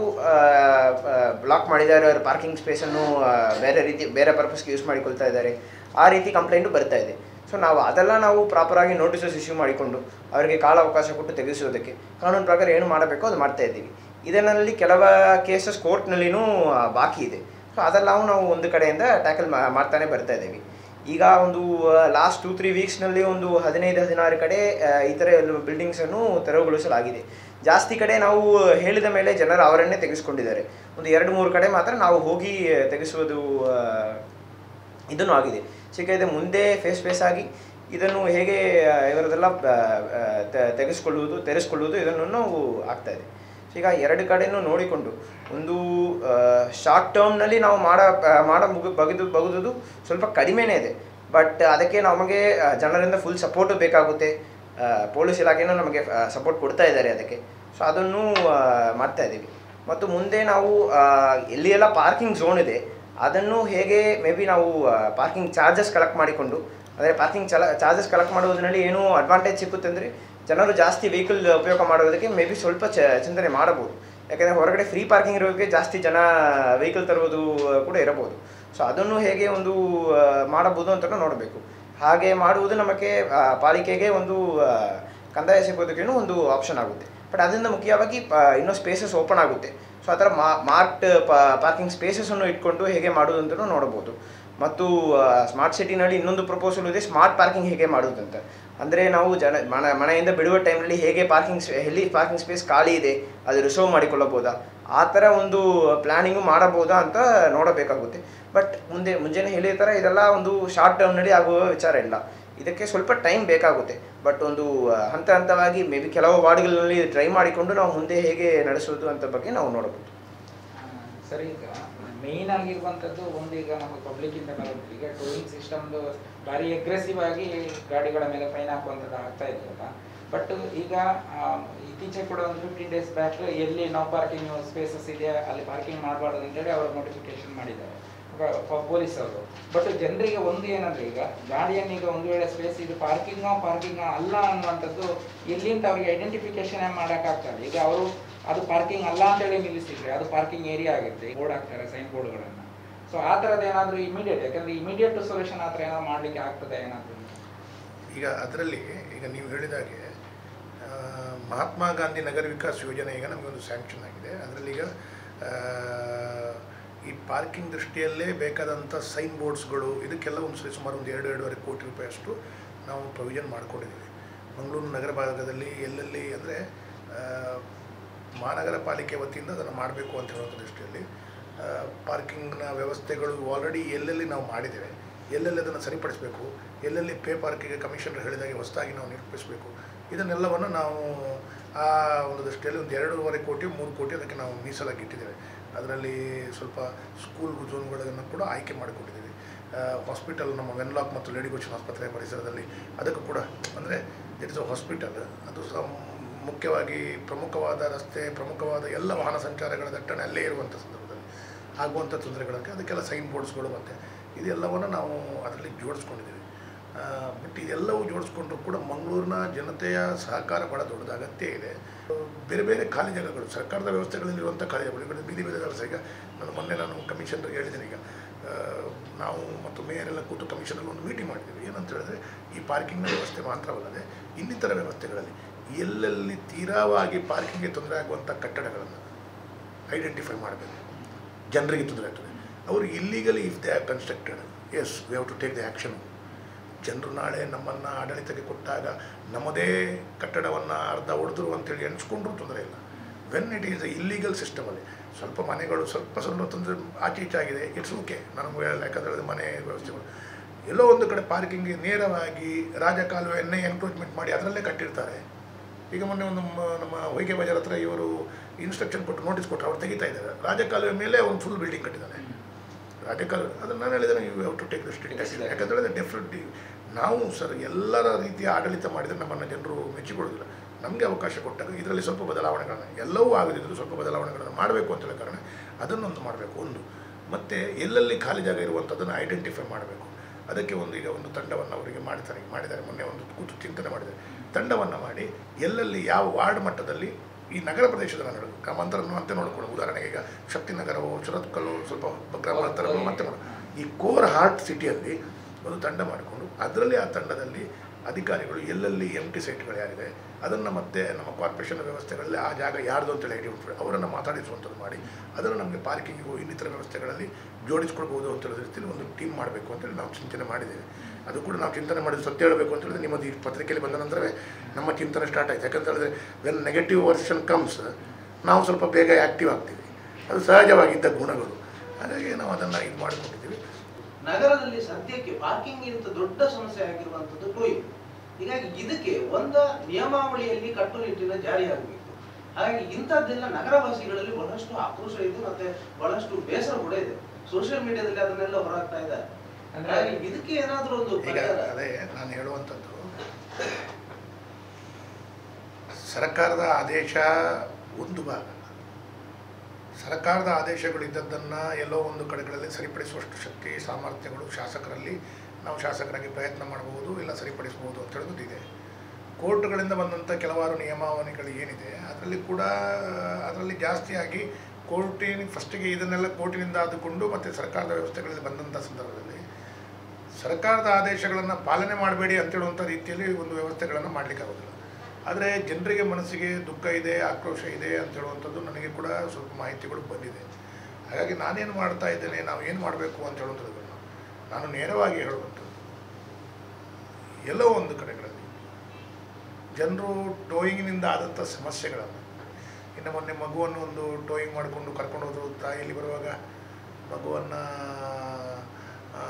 ಬ್ಲಾಕ್ ಮಾಡಿದ್ದಾರೆ ಅವರ ಪಾರ್ಕಿಂಗ್ ಸ್ಪೇಸನ್ನು ಬೇರೆ ರೀತಿ ಬೇರೆ ಪರ್ಪಸ್ಗೆ ಯೂಸ್ ಮಾಡಿಕೊಳ್ತಾ ಇದ್ದಾರೆ ಆ ರೀತಿ ಕಂಪ್ಲೇಂಟು ಬರ್ತಾ ಇದೆ ಸೊ ನಾವು ಅದೆಲ್ಲ ನಾವು ಪ್ರಾಪರಾಗಿ ನೋಟಿಸಸ್ ಇಶ್ಯೂ ಮಾಡಿಕೊಂಡು ಅವರಿಗೆ ಕಾಲ ಅವಕಾಶ ಕೊಟ್ಟು ತೆಗೆಸುವುದಕ್ಕೆ ಕಾನೂನು ಪ್ರಕಾರ ಏನು ಮಾಡಬೇಕೋ ಅದು ಮಾಡ್ತಾ ಇದ್ದೀವಿ ಇದರಲ್ಲಿ ಕೆಲವ ಕೇಸಸ್ ಕೋರ್ಟ್ನಲ್ಲಿನೂ ಬಾಕಿ ಇದೆ ಸೊ ಅದೆಲ್ಲವೂ ನಾವು ಒಂದು ಕಡೆಯಿಂದ ಟ್ಯಾಕಲ್ ಮಾಡ್ತಾನೆ ಬರ್ತಾ ಇದ್ದೀವಿ ಈಗ ಒಂದು ಲಾಸ್ಟ್ ಟೂ ತ್ರೀ ವೀಕ್ಸ್ನಲ್ಲಿ ಒಂದು ಹದಿನೈದು ಹದಿನಾರು ಕಡೆ ಆ, ಈ ಥರ ಬಿಲ್ಡಿಂಗ್ಸನ್ನು ತೆರವುಗೊಳಿಸಲಾಗಿದೆ ಜಾಸ್ತಿ ಕಡೆ ನಾವು ಹೇಳಿದ ಮೇಲೆ ಜನರು ಅವರನ್ನೇ ತೆಗೆಸ್ಕೊಂಡಿದ್ದಾರೆ ಒಂದು ಎರಡು ಮೂರು ಕಡೆ ಮಾತ್ರ ನಾವು ಹೋಗಿ ತೆಗೆಸುವುದು ಆ, ಇದನ್ನು ಆಗಿದೆ ಸಿಕ್ಕಿದೆ ಮುಂದೆ ಫೇಸ್ ಫೇಸ್ ಆಗಿ ಇದನ್ನು ಹೇಗೆ ಆ, ಇವರದೆಲ್ಲ ಆ, ಆ, ತೆ- ತೆಗೆಸ್ಕೊಳ್ಳುವುದು ತೆರೆಸ್ಕೊಳ್ಳುವುದು ಇದನ್ನು ನಾವು ಆಗ್ತಾ ಇದೆ ಸೊ ಈಗ ಎರಡು ಕಡೆನೂ ನೋಡಿಕೊಂಡು ಒಂದು ಶಾರ್ಟ್ ಟರ್ಮ್ನಲ್ಲಿ ನಾವು ಮಾಡ ಆ, ಮಾಡ ಮುಗಿ ಬಗೆದು ಬಗೆದುದು ಸ್ವಲ್ಪ ಕಡಿಮೆನೇ ಇದೆ ಬಟ್ ಅದಕ್ಕೆ ನಮಗೆ ಆ, ಜನರಿಂದ ಫುಲ್ ಸಪೋರ್ಟು ಬೇಕಾಗುತ್ತೆ ಆ, ಪೊಲೀಸ್ ಇಲಾಖೆನೂ ನಮಗೆ ಸಪೋರ್ಟ್ ಕೊಡ್ತಾ ಇದ್ದಾರೆ ಅದಕ್ಕೆ ಸೊ ಅದನ್ನು ಆ, ಮಾಡ್ತಾ ಇದ್ದೀವಿ ಮತ್ತು ಮುಂದೆ ನಾವು ಆ, ಎಲ್ಲಿ ಎಲ್ಲ ಪಾರ್ಕಿಂಗ್ ಝೋನ್ ಇದೆ ಅದನ್ನು ಹೇಗೆ ಮೇ ಬಿ ನಾವು ಪಾರ್ಕಿಂಗ್ ಚಾರ್ಜಸ್ ಕಲೆಕ್ಟ್ ಮಾಡಿಕೊಂಡು ಅಂದರೆ ಪಾರ್ಕಿಂಗ್ ಚಲ ಚಾರ್ಜಸ್ ಕಲೆಕ್ಟ್ ಮಾಡೋದ್ರಲ್ಲಿ ಏನು ಅಡ್ವಾಂಟೇಜ್ ಸಿಕ್ಕುತ್ತೆ ಅಂದರೆ ಜನರು ಜಾಸ್ತಿ ವೆಹಿಕಲ್ ಉಪಯೋಗ ಮಾಡೋದಕ್ಕೆ ಮೇ ಬಿ ಸ್ವಲ್ಪ ಚ ಚಿಂತನೆ ಮಾಡಬಹುದು ಯಾಕೆಂದರೆ ಹೊರಗಡೆ ಫ್ರೀ ಪಾರ್ಕಿಂಗ್ ಇರೋದಕ್ಕೆ ಜಾಸ್ತಿ ಜನ ವೆಹಿಕಲ್ ತರುವುದು ಕೂಡ ಇರಬಹುದು ಸೊ ಅದನ್ನು ಹೇಗೆ ಒಂದು ಆ, ಮಾಡಬಹುದು ಅಂತ ನೋಡಬೇಕು ಹಾಗೆ ಮಾಡುವುದು ನಮಗೆ ಆ, ಪಾಲಿಕೆಗೆ ಒಂದು ಆ, ಕಂದಾಯ ಸಿಗೋದಕ್ಕೇನು ಒಂದು ಆಪ್ಷನ್ ಆಗುತ್ತೆ ಬಟ್ ಅದರಿಂದ ಮುಖ್ಯವಾಗಿ ಪ- ಇನ್ನೂ ಸ್ಪೇಸಸ್ ಓಪನ್ ಆಗುತ್ತೆ ಸೊ ಆ ಥರ ಮಾ ಮಾರ್ಕ್ಡ್ ಪಾರ್ಕಿಂಗ್ ಸ್ಪೇಸಸನ್ನು ಇಟ್ಕೊಂಡು ಹೇಗೆ ಮಾಡೋದು ಅಂತಲೂ ನೋಡ್ಬೋದು ಮತ್ತು ಸ್ಮಾರ್ಟ್ ಸಿಟಿನಲ್ಲಿ ಇನ್ನೊಂದು ಪ್ರಪೋಸಲ್ ಇದೆ ಸ್ಮಾರ್ಟ್ ಪಾರ್ಕಿಂಗ್ ಹೇಗೆ ಮಾಡೋದಂತ ಅಂದರೆ ನಾವು ಜನ ಮನ ಮನೆಯಿಂದ ಬಿಡುವ ಟೈಮ್ನಲ್ಲಿ ಹೇಗೆ ಪಾರ್ಕಿಂಗ್ ಎಲ್ಲಿ ಪಾರ್ಕಿಂಗ್ ಸ್ಪೇಸ್ ಖಾಲಿ ಇದೆ ಅದು ರಿಸರ್ವ್ ಮಾಡಿಕೊಳ್ಳಬಹುದಾ ಆ ಥರ ಒಂದು ಪ್ಲ್ಯಾನಿಂಗು ಮಾಡಬಹುದಾ ಅಂತ ನೋಡಬೇಕಾಗುತ್ತೆ ಬಟ್ ಮುಂದೆ ಮುಂಜಾನೆ ಹೇಳಿದ ಥರ ಇದೆಲ್ಲ ಒಂದು ಶಾರ್ಟ್ ಟರ್ಮ್ನಲ್ಲಿ ಆಗುವ ವಿಚಾರ ಇಲ್ಲ ಇದಕ್ಕೆ ಸ್ವಲ್ಪ ಟೈಮ್ ಬೇಕಾಗುತ್ತೆ ಬಟ್ ಒಂದು ಆ, ಹಂತ ಹಂತವಾಗಿ ಮೇ ಬಿ ಕೆಲವು ವಾರ್ಡ್ಗಳಲ್ಲಿ ಟ್ರೈ ಮಾಡಿಕೊಂಡು ನಾವು ಮುಂದೆ ಹೇಗೆ ನಡೆಸೋದು ಅಂತ ಬಗ್ಗೆ ನಾವು ನೋಡಬಹುದು ಆ, ಸರಿ ಈಗ ಮೇಯ್ನ್ ಆಗಿರುವಂಥದ್ದು ಒಂದು ಈಗ ನಮ್ಮ ಪಬ್ಲಿಕ್ ಇಂದ ಬರೋದು ಈಗ ಟೋಯಿಂಗ್ ಸಿಸ್ಟಮ್ದು ಭಾರಿ ಅಗ್ರೆಸಿವ್ ಆಗಿ ಗಾಡಿಗಳ ಮೇಲೆ ಫೈನ್ ಹಾಕುವಂಥದ್ದು ಆಗ್ತಾ ಇದೆಯಲ್ಲ ಬಟ್ ಈಗ ಆ, ಇತ್ತೀಚೆಗೆ ಕೂಡ ಒಂದು ಫಿಫ್ಟೀನ್ ಡೇಸ್ ಬ್ಯಾಕ್ ಎಲ್ಲಿ ನೋ ಪಾರ್ಕಿಂಗ್ ಸ್ಪೇಸಸ್ ಇದೆ ಅಲ್ಲಿ ಪಾರ್ಕಿಂಗ್ ಮಾಡಬಾರ್ದು ಅಂತೇಳಿ ಅವರು ನೋಟಿಫಿಕೇಶನ್ ಮಾಡಿದ್ದಾರೆ ಪೊಲೀಸ್ ಅವರು ಬಟ್ ಜನರಿಗೆ ಒಂದು ಏನಂದ್ರೆ ಈಗ ಗಾಡಿಯನ್ನು ಈಗ ಒಂದು ವೇಳೆ ಸ್ಪೇಸ್ ಇದು ಪಾರ್ಕಿಂಗ್ ಪಾರ್ಕಿಂಗ್ ಅಲ್ಲ ಅನ್ನುವಂಥದ್ದು ಎಲ್ಲಿಂದ ಅವ್ರಿಗೆ ಐಡೆಂಟಿಫಿಕೇಶನ್ ಮಾಡೋಕ್ಕಾಗ್ತದೆ ಈಗ ಅವರು ಅದು ಪಾರ್ಕಿಂಗ್ ಅಲ್ಲ ಅಂತೇಳಿ ನಿಲ್ಲಿಸಿದ್ರೆ ಅದು ಪಾರ್ಕಿಂಗ್ ಏರಿಯಾ ಆಗಿರುತ್ತೆ ಬೋರ್ಡ್ ಹಾಕ್ತಾರೆ ಸೈನ್ ಬೋರ್ಡ್ಗಳನ್ನು ಸೊ ಆ ಥರದ್ದು ಏನಾದರೂ ಇಮಿಡಿಯೇಟ್ ಯಾಕಂದ್ರೆ ಇಮಿಡಿಯೇಟ್ ಸೊಲ್ಯೂಷನ್ ಆ ಥರ ಏನಾದ್ರು ಮಾಡಲಿಕ್ಕೆ ಆಗ್ತದೆ ಏನಾದರೂ ಈಗ ಅದರಲ್ಲಿ ಈಗ ನೀವು ಹೇಳಿದಾಗೆ ಆ, ಮಹಾತ್ಮ ಗಾಂಧಿ ನಗರ ವಿಕಾಸ್ ಯೋಜನೆ ಈಗ ನಮಗೊಂದು ಸ್ಯಾಂಕ್ಷನ್ ಆಗಿದೆ ಅದರಲ್ಲಿ ಈಗ ಆ, ಈ ಪಾರ್ಕಿಂಗ್ ದೃಷ್ಟಿಯಲ್ಲೇ ಬೇಕಾದಂಥ ಸೈನ್ ಬೋರ್ಡ್ಸ್ಗಳು ಇದಕ್ಕೆಲ್ಲ ಒಂದು ಸರಿ ಸುಮಾರು ಒಂದು ಎರಡು ಎರಡೂವರೆ ಕೋಟಿ ರೂಪಾಯಿಯಷ್ಟು ನಾವು ಪ್ರೊವಿಷನ್ ಮಾಡ್ಕೊಂಡಿದ್ದೀವಿ ಮಂಗಳೂರು ನಗರ ಭಾಗದಲ್ಲಿ ಎಲ್ಲೆಲ್ಲಿ ಅಂದರೆ ಮಹಾನಗರ ಪಾಲಿಕೆ ವತಿಯಿಂದ ಅದನ್ನು ಮಾಡಬೇಕು ಅಂತ ಹೇಳುವಂಥ ದೃಷ್ಟಿಯಲ್ಲಿ ಪಾರ್ಕಿಂಗ್ನ ವ್ಯವಸ್ಥೆಗಳು ಆಲ್ರೆಡಿ ಎಲ್ಲೆಲ್ಲಿ ನಾವು ಮಾಡಿದ್ದೇವೆ ಎಲ್ಲೆಲ್ಲಿ ಅದನ್ನು ಸರಿಪಡಿಸಬೇಕು ಎಲ್ಲೆಲ್ಲಿ ಪೇ ಪಾರ್ಕಿಗೆ ಕಮಿಷನರ್ ಹೇಳಿದಾಗೆ ಹೊಸದಾಗಿ ನಾವು ನಿರೂಪಿಸಬೇಕು ಇದನ್ನೆಲ್ಲವನ್ನು ನಾವು ಆ ಒಂದು ದೃಷ್ಟಿಯಲ್ಲಿ ಒಂದು ಎರಡೂವರೆ ಕೋಟಿ ಮೂರು ಕೋಟಿ ಅದಕ್ಕೆ ನಾವು ಮೀಸಲಾಗಿ ಇಟ್ಟಿದ್ದೇವೆ ಅದರಲ್ಲಿ ಸ್ವಲ್ಪ ಸ್ಕೂಲ್ ಝೋನ್ಗಳನ್ನು ಕೂಡ ಆಯ್ಕೆ ಮಾಡಿಕೊಂಡಿದ್ದೀವಿ ಹಾಸ್ಪಿಟಲ್ ನಮ್ಮ ವೆನ್ಲಾಕ್ ಮತ್ತು ಲೇಡಿ ಗೋಚನ್ ಆಸ್ಪತ್ರೆ ಪರಿಸರದಲ್ಲಿ ಅದಕ್ಕೂ ಕೂಡ ಅಂದರೆ ಇಟ್ ಇಸ್ ಅ ಹಾಸ್ಪಿಟಲ್ ಅದು ಸಹ ಮುಖ್ಯವಾಗಿ ಪ್ರಮುಖವಾದ ರಸ್ತೆ ಪ್ರಮುಖವಾದ ಎಲ್ಲ ವಾಹನ ಸಂಚಾರಗಳ ದಟ್ಟಣೆ ಅಲ್ಲೇ ಇರುವಂಥ ಸಂದರ್ಭದಲ್ಲಿ ಆಗುವಂಥ ತೊಂದರೆಗಳಕ್ಕೆ ಅದಕ್ಕೆಲ್ಲ ಸೈನ್ ಬೋರ್ಡ್ಸ್ಗಳು ಮತ್ತು ಇದೆಲ್ಲವನ್ನು ನಾವು ಅದರಲ್ಲಿ ಜೋಡಿಸ್ಕೊಂಡಿದ್ದೀವಿ ಬಟ್ ಇದೆಲ್ಲವೂ ಜೋಡಿಸ್ಕೊಂಡ್ರೂ ಕೂಡ ಮಂಗಳೂರಿನ ಜನತೆಯ ಸಹಕಾರ ಭಾಳ ದೊಡ್ಡದು ಅಗತ್ಯ ಇದೆ ಬೇರೆ ಬೇರೆ ಖಾಲಿ ಜಾಗಗಳು ಸರ್ಕಾರದ ವ್ಯವಸ್ಥೆಗಳಲ್ಲಿರುವಂಥ ಖಾಲಿ ಜಾಗಗಳು ಈಗ ಬೀದಿ ಬೀದಿ ವ್ಯವಸ್ಥೆ ಈಗ ನಾನು ಮೊನ್ನೆ ನಾನು ಕಮಿಷನರ್ಗೆ ಹೇಳಿದ್ದೀನಿ ಈಗ ಆ, ನಾವು ಮತ್ತು ಮೇಯರ್ ಎಲ್ಲ ಕೂತು ಕಮಿಷನಲ್ಲಿ ಒಂದು ಮೀಟಿಂಗ್ ಮಾಡಿದ್ದೀವಿ ಏನಂತ ಹೇಳಿದ್ರೆ ಈ ಪಾರ್ಕಿಂಗ್ನ ವ್ಯವಸ್ಥೆ ಮಾತ್ರವಲ್ಲದೆ ಇನ್ನಿತರ ವ್ಯವಸ್ಥೆಗಳಲ್ಲಿ ಎಲ್ಲೆಲ್ಲಿ ತೀರಾವಾಗಿ ಪಾರ್ಕಿಂಗ್ಗೆ ತೊಂದರೆ ಆಗುವಂಥ ಕಟ್ಟಡಗಳನ್ನು ಐಡೆಂಟಿಫೈ ಮಾಡಬೇಕು ಜನರಿಗೆ ತೊಂದರೆ ಆಗ್ತದೆ ಅವರು illegally if they are constructed as we have to take the action ಜನರು ನಾಳೆ ನಮ್ಮನ್ನು ಆಡಳಿತಕ್ಕೆ ಕೊಟ್ಟಾಗ ನಮ್ಮದೇ ಕಟ್ಟಡವನ್ನು ಅರ್ಧ ಹೊಡೆದ್ರು ಅಂತೇಳಿ ಎಣಿಸ್ಕೊಂಡ್ರೂ ತೊಂದರೆ ಇಲ್ಲ ವೆನ್ ಇಟ್ ಈಸ್ ಇಲ್ಲೀಗಲ್ ಸಿಸ್ಟಮಲ್ಲಿ ಸ್ವಲ್ಪ ಮನೆಗಳು ಸ್ವಲ್ಪ ಸ್ವಲ್ಪ ತೊಂದರೆ ಆಚೆ ಈಚೆ ಆಗಿದೆ ಇಟ್ಸ್ ಓಕೆ ನನಗೆ ಯಾಕಂದರೆ ಮನೆ ವ್ಯವಸ್ಥೆಗಳು ಎಲ್ಲೋ ಒಂದು ಕಡೆ ಪಾರ್ಕಿಂಗ್ಗೆ ನೇರವಾಗಿ ರಾಜಕಾಲುವೆಯನ್ನೇ ಎನ್ಕ್ರೋಚ್ಮೆಂಟ್ ಮಾಡಿ ಅದರಲ್ಲೇ ಕಟ್ಟಿರ್ತಾರೆ ಈಗ ಮೊನ್ನೆ ಒಂದು ಮ- ನಮ್ಮ ಹೊಯ್ಗೆ ಬಜಾರ್ ಹತ್ರ ಇವರು ಇನ್ಸ್ಟ್ರಕ್ಷನ್ ಕೊಟ್ಟು ನೋಟಿಸ್ ಕೊಟ್ಟರು ಅವ್ರು ತೆಗಿತಾ ಇದ್ದಾರೆ ರಾಜಕಾಲುವೆ ಮೇಲೆ ಒಂದು ಫುಲ್ ಬಿಲ್ಡಿಂಗ್ ಕಟ್ಟಿದ್ದಾನೆ ರಾಜಕಾಲುವೆ ಅದನ್ನು ನಾನು ಹೇಳಿದರೆ you have to take the strict action ಯಾಕಂದರೆ ಡೆಫಿನೆಟ್ ನಾವು ಸರ್ ಎಲ್ಲರ ರೀತಿಯ ಆಡಳಿತ ಮಾಡಿದರೆ ನಮ್ಮನ್ನು ಜನರು ಮೆಚ್ಚಿಕೊಳ್ಳೋದಿಲ್ಲ ನಮಗೆ ಅವಕಾಶ ಕೊಟ್ಟಾಗ ಇದರಲ್ಲಿ ಸ್ವಲ್ಪ ಬದಲಾವಣೆಗಳನ್ನು ಎಲ್ಲವೂ ಆಗದಿದ್ದರೂ ಸ್ವಲ್ಪ ಬದಲಾವಣೆಗಳನ್ನು ಮಾಡಬೇಕು ಅಂತ ಹೇಳೋ ಕಾರಣ ಅದನ್ನೊಂದು ಮಾಡಬೇಕು ಒಂದು ಮತ್ತು ಎಲ್ಲೆಲ್ಲಿ ಖಾಲಿ ಜಾಗ ಇರುವಂಥದ್ದನ್ನು ಐಡೆಂಟಿಫೈ ಮಾಡಬೇಕು ಅದಕ್ಕೆ ಒಂದು ಈಗ ಒಂದು ತಂಡವನ್ನು ಅವರಿಗೆ ಮಾಡ್ತಾರೆ ಮಾಡಿದ್ದಾರೆ ಮೊನ್ನೆ ಒಂದು ಕೂತು ಚಿಂತನೆ ಮಾಡಿದ್ದಾರೆ ತಂಡವನ್ನು ಮಾಡಿ ಎಲ್ಲೆಲ್ಲಿ ಯಾವ ವಾರ್ಡ್ ಮಟ್ಟದಲ್ಲಿ ಈ ನಗರ ಪ್ರದೇಶದ ನಗರಗಳು ಗ್ರಾಮಾಂತರ ಮತ್ತೆ ನೋಡ್ಕೊಳ್ಳೋದು ಉದಾಹರಣೆಗೆ ಈಗ ಶಕ್ತಿನಗರವು ಸುರತ್ಕಲ್ಲು ಸ್ವಲ್ಪ ಗ್ರಾಮಾಂತರ ಮತ್ತೆ ನೋಡು ಈ ಕೋರ್ ಹಾರ್ಟ್ ಸಿಟಿಯಲ್ಲಿ ಒಂದು ತಂಡ ಮಾಡಿಕೊಂಡು ಅದರಲ್ಲಿ ಆ ತಂಡದಲ್ಲಿ ಅಧಿಕಾರಿಗಳು ಎಲ್ಲೆಲ್ಲಿ ಎಮ್ ಟಿ ಸೈಟ್ಗಳು ಯಾರಿದೆ ಅದನ್ನು ಮತ್ತೆ ನಮ್ಮ ಕಾರ್ಪೊರೇಷನ್ ವ್ಯವಸ್ಥೆಗಳಲ್ಲಿ ಆ ಜಾಗ ಯಾರ್ದು ಅಂತೇಳಿ ಐಡೆಂಟಿಫೈ ಅವರನ್ನು ಮಾತಾಡಿಸುವಂಥದ್ದು ಮಾಡಿ ಅದನ್ನು ನಮಗೆ ಪಾರ್ಕಿಂಗಿಗೂ ಇನ್ನಿತರ ವ್ಯವಸ್ಥೆಗಳಲ್ಲಿ ಜೋಡಿಸ್ಕೊಳ್ಬೋದು ಅಂತ ಹೇಳೋ ರೀತಿಯಲ್ಲಿ ಒಂದು ಟೀಮ್ ಮಾಡಬೇಕು ಅಂತೇಳಿ ನಾವು ಚಿಂತನೆ ಮಾಡಿದ್ದೇವೆ ಅದು ಕೂಡ ನಾವು ಚಿಂತನೆ ಮಾಡಿದ್ದು ಸತ್ಯ ಹೇಳಬೇಕು ಅಂತ ಹೇಳಿದ್ರೆ ನಿಮ್ಮದು ಈ ಪತ್ರಿಕೆಯಲ್ಲಿ ಬಂದ ನಂತರವೇ ನಮ್ಮ ಚಿಂತನೆ ಸ್ಟಾರ್ಟ್ ಆಯಿತು ಯಾಕಂತ ಹೇಳಿದ್ರೆ ವೆನ್ ನೆಗೆಟಿವ್ ವರ್ಷನ್ ಕಮ್ಸ್ ನಾವು ಸ್ವಲ್ಪ ಬೇಗ ಆ್ಯಕ್ಟಿವ್ ಆಗ್ತೀವಿ ಅದು ಸಹಜವಾಗಿದ್ದ ಗುಣಗಳು ಹಾಗಾಗಿ ನಾವು ಅದನ್ನು ಇದು ಮಾಡಿಕೊಂಡಿದ್ದೀವಿ ನಗರದಲ್ಲಿ ಸದ್ಯಕ್ಕೆ ಪಾರ್ಕಿಂಗ್ ಇಂತ ದೊಡ್ಡ ಸಮಸ್ಯೆ ಆಗಿರುವಂತದ್ದು ಟೋಯಿಂಗ್ ಹೀಗಾಗಿ ಇದಕ್ಕೆ ಒಂದ ನಿಯಮಾವಳಿಯಲ್ಲಿ ಕಟ್ಟುನಿಟ್ಟಿನ ಜಾರಿಯಾಗಬೇಕು ಹಾಗಾಗಿ ಇಂಥದ್ದೆಲ್ಲ ನಗರವಾಸಿಗಳಲ್ಲಿ ಬಹಳಷ್ಟು ಆಕ್ರೋಶ ಇದೆ ಮತ್ತೆ ಬಹಳಷ್ಟು ಬೇಸರ ಕೂಡ ಇದೆ ಸೋಷಿಯಲ್ ಮೀಡಿಯಾದಲ್ಲಿ ಅದನ್ನೆಲ್ಲ ಹೊರಹಾಕ್ತಾ ಇದ್ದಾರೆ ಅಂದ್ರೆ ಹಾಗಾಗಿ ಇದಕ್ಕೆ ಏನಾದ್ರೂ ಒಂದು ಈಗ ಪರಿಹಾರ ಅದೇ ನಾನು ಹೇಳುವಂಥದ್ದು ಸರ್ಕಾರದ ಆದೇಶ ಒಂದು ಭಾಗ ಸರ್ಕಾರದ ಆದೇಶಗಳಿದ್ದದ್ದನ್ನು ಎಲ್ಲೋ ಒಂದು ಕಡೆಗಳಲ್ಲಿ ಸರಿಪಡಿಸುವಷ್ಟು ಶಕ್ತಿ ಸಾಮರ್ಥ್ಯಗಳು ಶಾಸಕರಲ್ಲಿ ನಾವು ಶಾಸಕರಾಗಿ ಪ್ರಯತ್ನ ಮಾಡಬಹುದು ಇಲ್ಲ ಸರಿಪಡಿಸಬಹುದು ಅಂತ ಹೇಳೋದು ಇದೆ ಕೋರ್ಟ್ಗಳಿಂದ ಬಂದಂಥ ಕೆಲವಾರು ನಿಯಮಾವಳಿಗಳು ಏನಿದೆ ಅದರಲ್ಲಿ ಕೂಡ ಅದರಲ್ಲಿ ಜಾಸ್ತಿಯಾಗಿ ಕೋರ್ಟಿನ ಫಸ್ಟಿಗೆ ಇದನ್ನೆಲ್ಲ ಕೋರ್ಟಿನಿಂದ ಆದುಕೊಂಡು ಮತ್ತು ಸರ್ಕಾರದ ವ್ಯವಸ್ಥೆಗಳಲ್ಲಿ ಬಂದಂಥ ಸಂದರ್ಭದಲ್ಲಿ ಸರ್ಕಾರದ ಆದೇಶಗಳನ್ನು ಪಾಲನೆ ಮಾಡಬೇಡಿ ಅಂತೇಳುವಂಥ ರೀತಿಯಲ್ಲಿ ಒಂದು ವ್ಯವಸ್ಥೆಗಳನ್ನು ಮಾಡಲಿಕ್ಕಾಗೋದಿಲ್ಲ ಆದರೆ ಜನರಿಗೆ ಮನಸ್ಸಿಗೆ ದುಃಖ ಇದೆ ಆಕ್ರೋಶ ಇದೆ ಅಂತ ಹೇಳುವಂಥದ್ದು ನನಗೆ ಕೂಡ ಸ್ವಲ್ಪ ಮಾಹಿತಿಗಳು ಬಂದಿದೆ ಹಾಗಾಗಿ ನಾನೇನು ಮಾಡ್ತಾ ಇದ್ದೇನೆ ನಾವು ಏನು ಮಾಡಬೇಕು ಅಂತ ಹೇಳುವಂಥದ್ದು ನಾನು ನೇರವಾಗಿ ಹೇಳುವಂಥದ್ದು ಎಲ್ಲೋ ಒಂದು ಕಡೆಗಳಲ್ಲಿ ಜನರು ಟೋಯಿಂಗಿನಿಂದ ಆದಂಥ ಸಮಸ್ಯೆಗಳನ್ನು ಇನ್ನು ಮೊನ್ನೆ ಮಗುವನ್ನು ಒಂದು ಟೋಯಿಂಗ್ ಮಾಡಿಕೊಂಡು ಕರ್ಕೊಂಡು ಹೋದ್ರು ತಾಯಿಯಲ್ಲಿ ಬರುವಾಗ ಮಗುವನ್ನು ಹುಡುಕ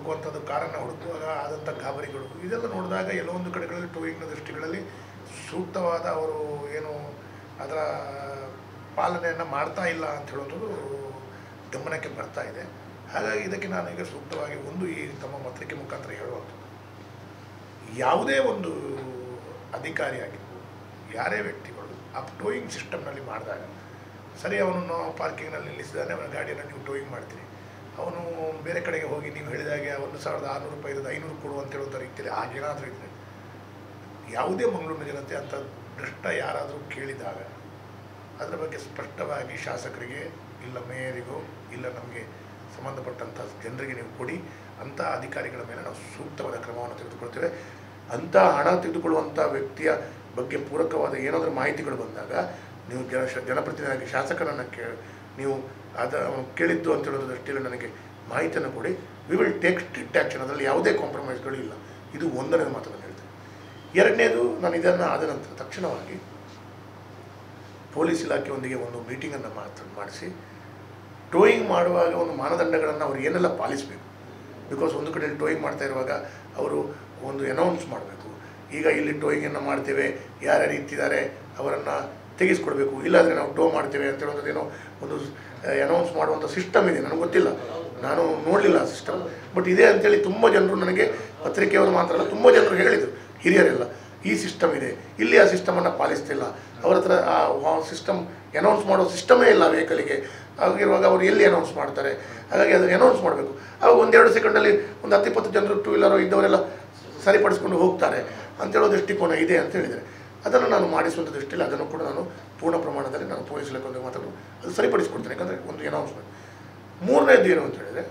ಹುಡುಕುವಂಥದ್ದು ಕಾರನ್ನು ಹುಡುಕುವಾಗ ಆದಂಥ ಗಾಬರಿಗಳು ಇದೆಲ್ಲ ನೋಡಿದಾಗ ಎಲ್ಲೋ ಒಂದು ಕಡೆಗಳಲ್ಲಿ ಟೂಯಿಂಗ್ನ ದೃಷ್ಟಿಗಳಲ್ಲಿ ಸೂಕ್ತವಾದ ಅವರು ಏನು ಅದರ ಪಾಲನೆಯನ್ನು ಮಾಡ್ತಾ ಇಲ್ಲ ಅಂತ ಹೇಳೋದು ಗಮನಕ್ಕೆ ಬರ್ತಾ ಇದೆ ಹಾಗಾಗಿ ಇದಕ್ಕೆ ನಾನು ಈಗ ಸೂಕ್ತವಾಗಿ ಒಂದು ಈ ತಮ್ಮ ಪತ್ರಿಕೆ ಮುಖಾಂತರ ಹೇಳುವಂಥದ್ದು ಯಾವುದೇ ಒಂದು ಅಧಿಕಾರಿ ಆಗಿರ್ಬೋದು ಯಾರೇ ವ್ಯಕ್ತಿಗಳು ಆ ಟೋಯಿಂಗ್ ಸಿಸ್ಟಮ್ನಲ್ಲಿ ಮಾಡಿದಾಗ ಸರಿ ಅವನನ್ನು ಪಾರ್ಕಿಂಗ್ನಲ್ಲಿ ನಿಲ್ಲಿಸಿದಾನೆ ಅವನ ಗಾಡಿಯನ್ನು ನೀವು ಟೋಯಿಂಗ್ ಮಾಡ್ತೀರಿ ಅವನು ಬೇರೆ ಕಡೆಗೆ ಹೋಗಿ ನೀವು ಹೇಳಿದಾಗೆ ಒಂದು ಸಾವಿರದ ಆರುನೂರು ರೂಪಾಯಿ ಇರೋದು ಐನೂರು ಕೊಡು ಅಂತ ಹೇಳುವಂಥ ರೀತಿಯಲ್ಲಿ ಆಗೇನಾದರೂ ಇದ್ದರೆ ಯಾವುದೇ ಮಂಗಳೂರಿನ ಜನತೆ ಅಂತ ಭ್ರಷ್ಟ ಯಾರಾದರೂ ಕೇಳಿದಾಗ ಅದರ ಬಗ್ಗೆ ಸ್ಪಷ್ಟವಾಗಿ ಶಾಸಕರಿಗೆ ಇಲ್ಲ ಮೇಯರಿಗೋ ಇಲ್ಲ ನಮಗೆ ಸಂಬಂಧಪಟ್ಟಂಥ ಜನರಿಗೆ ನೀವು ಕೊಡಿ ಅಂಥ ಅಧಿಕಾರಿಗಳ ಮೇಲೆ ನಾವು ಸೂಕ್ತವಾದ ಕ್ರಮವನ್ನು ತೆಗೆದುಕೊಳ್ತೇವೆ ಅಂಥ ಹಣ ತೆಗೆದುಕೊಳ್ಳುವಂಥ ವ್ಯಕ್ತಿಯ ಬಗ್ಗೆ ಪೂರಕವಾದ ಏನಾದರೂ ಮಾಹಿತಿಗಳು ಬಂದಾಗ ನೀವು ಜನ ಜನಪ್ರತಿನಿಧಿಯಾಗಿ ಶಾಸಕರನ್ನು ಕೇ ನೀವು ಅದ ಅವನು ಕೇಳಿದ್ದು ಅಂತ ಹೇಳೋದ್ರ ದೃಷ್ಟಿಯಲ್ಲಿ ನನಗೆ ಮಾಹಿತಿಯನ್ನು ಕೊಡಿ we will take strict action ಅದರಲ್ಲಿ ಯಾವುದೇ ಕಾಂಪ್ರಮೈಸ್ಗಳು ಇಲ್ಲ ಇದು ಒಂದನೇ ಮಾತು ನಾನು ಹೇಳ್ತೇನೆ ಎರಡನೇದು ನಾನು ಇದನ್ನು ಆದ ನಂತರ ತಕ್ಷಣವಾಗಿ ಪೊಲೀಸ್ ಇಲಾಖೆಯೊಂದಿಗೆ ಒಂದು ಮೀಟಿಂಗನ್ನು ಮಾತ್ರ ಮಾಡಿಸಿ ಟೋಯಿಂಗ್ ಮಾಡುವಾಗ ಒಂದು ಮಾನದಂಡಗಳನ್ನು ಅವರು ಏನೆಲ್ಲ ಪಾಲಿಸಬೇಕು ಬಿಕಾಸ್ ಒಂದು ಕಡೆಯಲ್ಲಿ ಟೋಯಿಂಗ್ ಮಾಡ್ತಾ ಇರುವಾಗ ಅವರು ಒಂದು ಅನೌನ್ಸ್ ಮಾಡಬೇಕು ಈಗ ಇಲ್ಲಿ ಟೋಯಿಂಗನ್ನು ಮಾಡ್ತೇವೆ ಯಾರ್ಯಾರು ಇತ್ತಿದ್ದಾರೆ ಅವರನ್ನು ತೆಗೆಸ್ಕೊಡ್ಬೇಕು ಇಲ್ಲಾಂದರೆ ನಾವು ಟೋ ಮಾಡ್ತೇವೆ ಅಂತ ಹೇಳೋದೇನೋ ಒಂದು ಅನೌನ್ಸ್ ಮಾಡುವಂಥ ಸಿಸ್ಟಮ್ ಇದೆ ನನಗೆ ಗೊತ್ತಿಲ್ಲ ನಾನು ನೋಡಲಿಲ್ಲ ಆ ಸಿಸ್ಟಮ್ ಬಟ್ ಇದೆ ಅಂತೇಳಿ ತುಂಬ ಜನರು ನನಗೆ ಪತ್ರಿಕೆಯವರು ಮಾತ್ರ ಅಲ್ಲ ತುಂಬ ಜನರು ಹೇಳಿದರು ಹಿರಿಯರೆಲ್ಲ ಈ ಸಿಸ್ಟಮ್ ಇದೆ ಇಲ್ಲಿ ಆ ಸಿಸ್ಟಮನ್ನು ಪಾಲಿಸ್ತಿಲ್ಲ ಅವ್ರ ಹತ್ರ ಆ ಸಿಸ್ಟಮ್ ಅನೌನ್ಸ್ ಮಾಡೋ ಸಿಸ್ಟಮೇ ಇಲ್ಲ ವೆಹಿಕಲಿಗೆ ಹಾಗಿರುವಾಗ ಅವರು ಎಲ್ಲಿ ಅನೌನ್ಸ್ ಮಾಡ್ತಾರೆ ಹಾಗಾಗಿ ಅದನ್ನು ಅನೌನ್ಸ್ ಮಾಡಬೇಕು ಅವಾಗ ಒಂದೆರಡು ಸೆಕೆಂಡಲ್ಲಿ ಒಂದು ಹತ್ತಿಪ್ಪತ್ತು ಜನರು ಟೂ ವೀಲರು ಇದ್ದವರೆಲ್ಲ ಸರಿಪಡಿಸ್ಕೊಂಡು ಹೋಗ್ತಾರೆ ಅಂತೇಳೋ ದೃಷ್ಟಿಕೋನ ಇದೆ ಅಂತ ಹೇಳಿದರೆ ಅದನ್ನು ನಾನು ಮಾಡಿಸುವಂಥ ದೃಷ್ಟಿಯಲ್ಲಿ ಅದನ್ನು ಕೂಡ ನಾನು ಪೂರ್ಣ ಪ್ರಮಾಣದಲ್ಲಿ ನಾನು ಪೊಲೀಸ್ ಇಲಾಖೆ ಮಾತಾಡಲು ಅದು ಸರಿಪಡಿಸ್ಕೊಡ್ತೇನೆ ಯಾಕಂದರೆ ಒಂದು ಅನೌನ್ಸ್ಮೆಂಟ್ ಮೂರನೇದು ಏನು ಅಂತ ಹೇಳಿದರೆ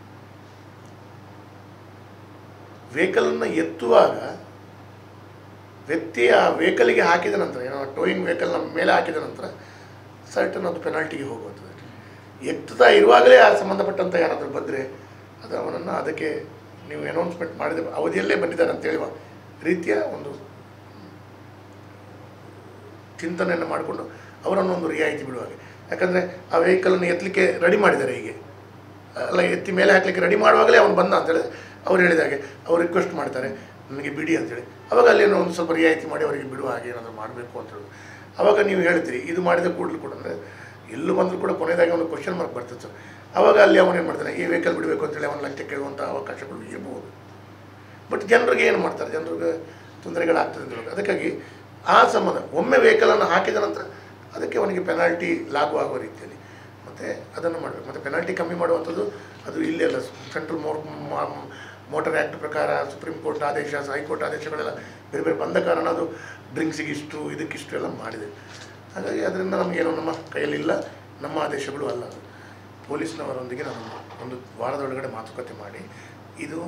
ವೆಹಿಕಲನ್ನು ಎತ್ತುವಾಗ ವ್ಯಕ್ತಿ ಆ ವೆಹಿಕಲಿಗೆ ಹಾಕಿದ ನಂತರ ಏನೋ ಟೋಯಿಂಗ್ ವೆಹಿಕಲ್ನ ಮೇಲೆ ಹಾಕಿದ ನಂತರ ಸರ್ಟನ್ ಅದು ಪೆನಾಲ್ಟಿಗೆ ಹೋಗುವಂಥದ್ದು ಎತ್ತುತ್ತಾ ಇರುವಾಗಲೇ ಆ ಸಂಬಂಧಪಟ್ಟಂಥ ಯಾರಾದರೂ ಬಂದರೆ ಅದು ಅವನನ್ನು ಅದಕ್ಕೆ ನೀವು ಅನೌನ್ಸ್ಮೆಂಟ್ ಮಾಡಿದ ಅವಧಿಯಲ್ಲೇ ಬಂದಿದ್ದಾರೆ ಅಂತ ಹೇಳುವ ರೀತಿಯ ಒಂದು ಚಿಂತನೆಯನ್ನು ಮಾಡಿಕೊಂಡು ಅವರನ್ನು ಒಂದು ರಿಯಾಯಿತಿ ಬಿಡುವಾಗ ಯಾಕಂದರೆ ಆ ವೆಹಿಕಲನ್ನು ಎತ್ತಲಿಕ್ಕೆ ರೆಡಿ ಮಾಡಿದ್ದಾರೆ ಹೀಗೆ ಅಲ್ಲ ಎತ್ತಿ ಮೇಲೆ ಹಾಕಲಿಕ್ಕೆ ರೆಡಿ ಮಾಡುವಾಗಲೇ ಅವನು ಬಂದ ಅಂತೇಳಿ ಅವ್ರು ಹೇಳಿದಾಗೆ ಅವ್ರು ರಿಕ್ವೆಸ್ಟ್ ಮಾಡ್ತಾರೆ ನನಗೆ ಬಿಡಿ ಅಂತೇಳಿ ಅವಾಗ ಅಲ್ಲೇನೋ ಒಂದು ಸ್ವಲ್ಪ ರಿಯಾಯಿತಿ ಮಾಡಿ ಅವರಿಗೆ ಬಿಡುವ ಹಾಗೆ ಏನಾದರೂ ಮಾಡಬೇಕು ಅಂತ ಹೇಳಿ ಅವಾಗ ನೀವು ಹೇಳ್ತೀರಿ ಇದು ಮಾಡಿದ ಕೂಡಲೂ ಕೂಡ ಅಂದರೆ ಎಲ್ಲೂ ಬಂದರೂ ಕೂಡ ಕೊನೆಯದಾಗಿ ಒಂದು ಕ್ವಶನ್ ಮಾರ್ಕ್ ಬರ್ತದೆ ಸರ್ ಅವಾಗ ಅಲ್ಲಿ ಅವನೇನು ಮಾಡ್ತಾನೆ ಈ ವೆಹಿಕಲ್ ಬಿಡಬೇಕು ಅಂತೇಳಿ ಅವನ ಲಂಚ ಕೇಳುವಂಥ ಅವಕಾಶಗಳು ಇರಬಹುದು ಬಟ್ ಜನರಿಗೆ ಏನು ಮಾಡ್ತಾರೆ ಜನರಿಗೆ ತೊಂದರೆಗಳಾಗ್ತದೆ ಅಂತ ಹೇಳೋದು ಅದಕ್ಕಾಗಿ ಆ ಸಂಬಂಧ ಒಮ್ಮೆ ವೆಹಿಕಲನ್ನು ಹಾಕಿದ ನಂತರ ಅದಕ್ಕೆ ಅವನಿಗೆ ಪೆನಾಲ್ಟಿ ಲಾಗು ಆಗುವ ರೀತಿಯಲ್ಲಿ ಮತ್ತು ಅದನ್ನು ಮಾಡಬೇಕು ಮತ್ತು ಪೆನಾಲ್ಟಿ ಕಮ್ಮಿ ಮಾಡುವಂಥದ್ದು ಅದು ಇಲ್ಲಿ ಅಲ್ಲ ಸೆಂಟ್ರಲ್ ಮೋರ್ ಮೋಟರ್ ಆ್ಯಕ್ಟ್ ಪ್ರಕಾರ ಸುಪ್ರೀಂ ಕೋರ್ಟ್ ಆದೇಶ ಹೈಕೋರ್ಟ್ ಆದೇಶಗಳೆಲ್ಲ ಬೇರೆ ಬೇರೆ ಬಂದ ಕಾರಣ ಅದು ಡ್ರಿಂಕ್ಸಿಗೆ ಇಷ್ಟು ಇದಕ್ಕಿಷ್ಟು ಎಲ್ಲ ಮಾಡಿದೆ ಹಾಗಾಗಿ ಅದರಿಂದ ನಮಗೇನು ನಮ್ಮ ಕೈಯಲ್ಲಿಲ್ಲ ನಮ್ಮ ಆದೇಶಗಳು ಅಲ್ಲ ಅದು ಪೊಲೀಸ್ನವರೊಂದಿಗೆ ನಾನು ಒಂದು ವಾರದೊಳಗಡೆ ಮಾತುಕತೆ ಮಾಡಿ ಇದು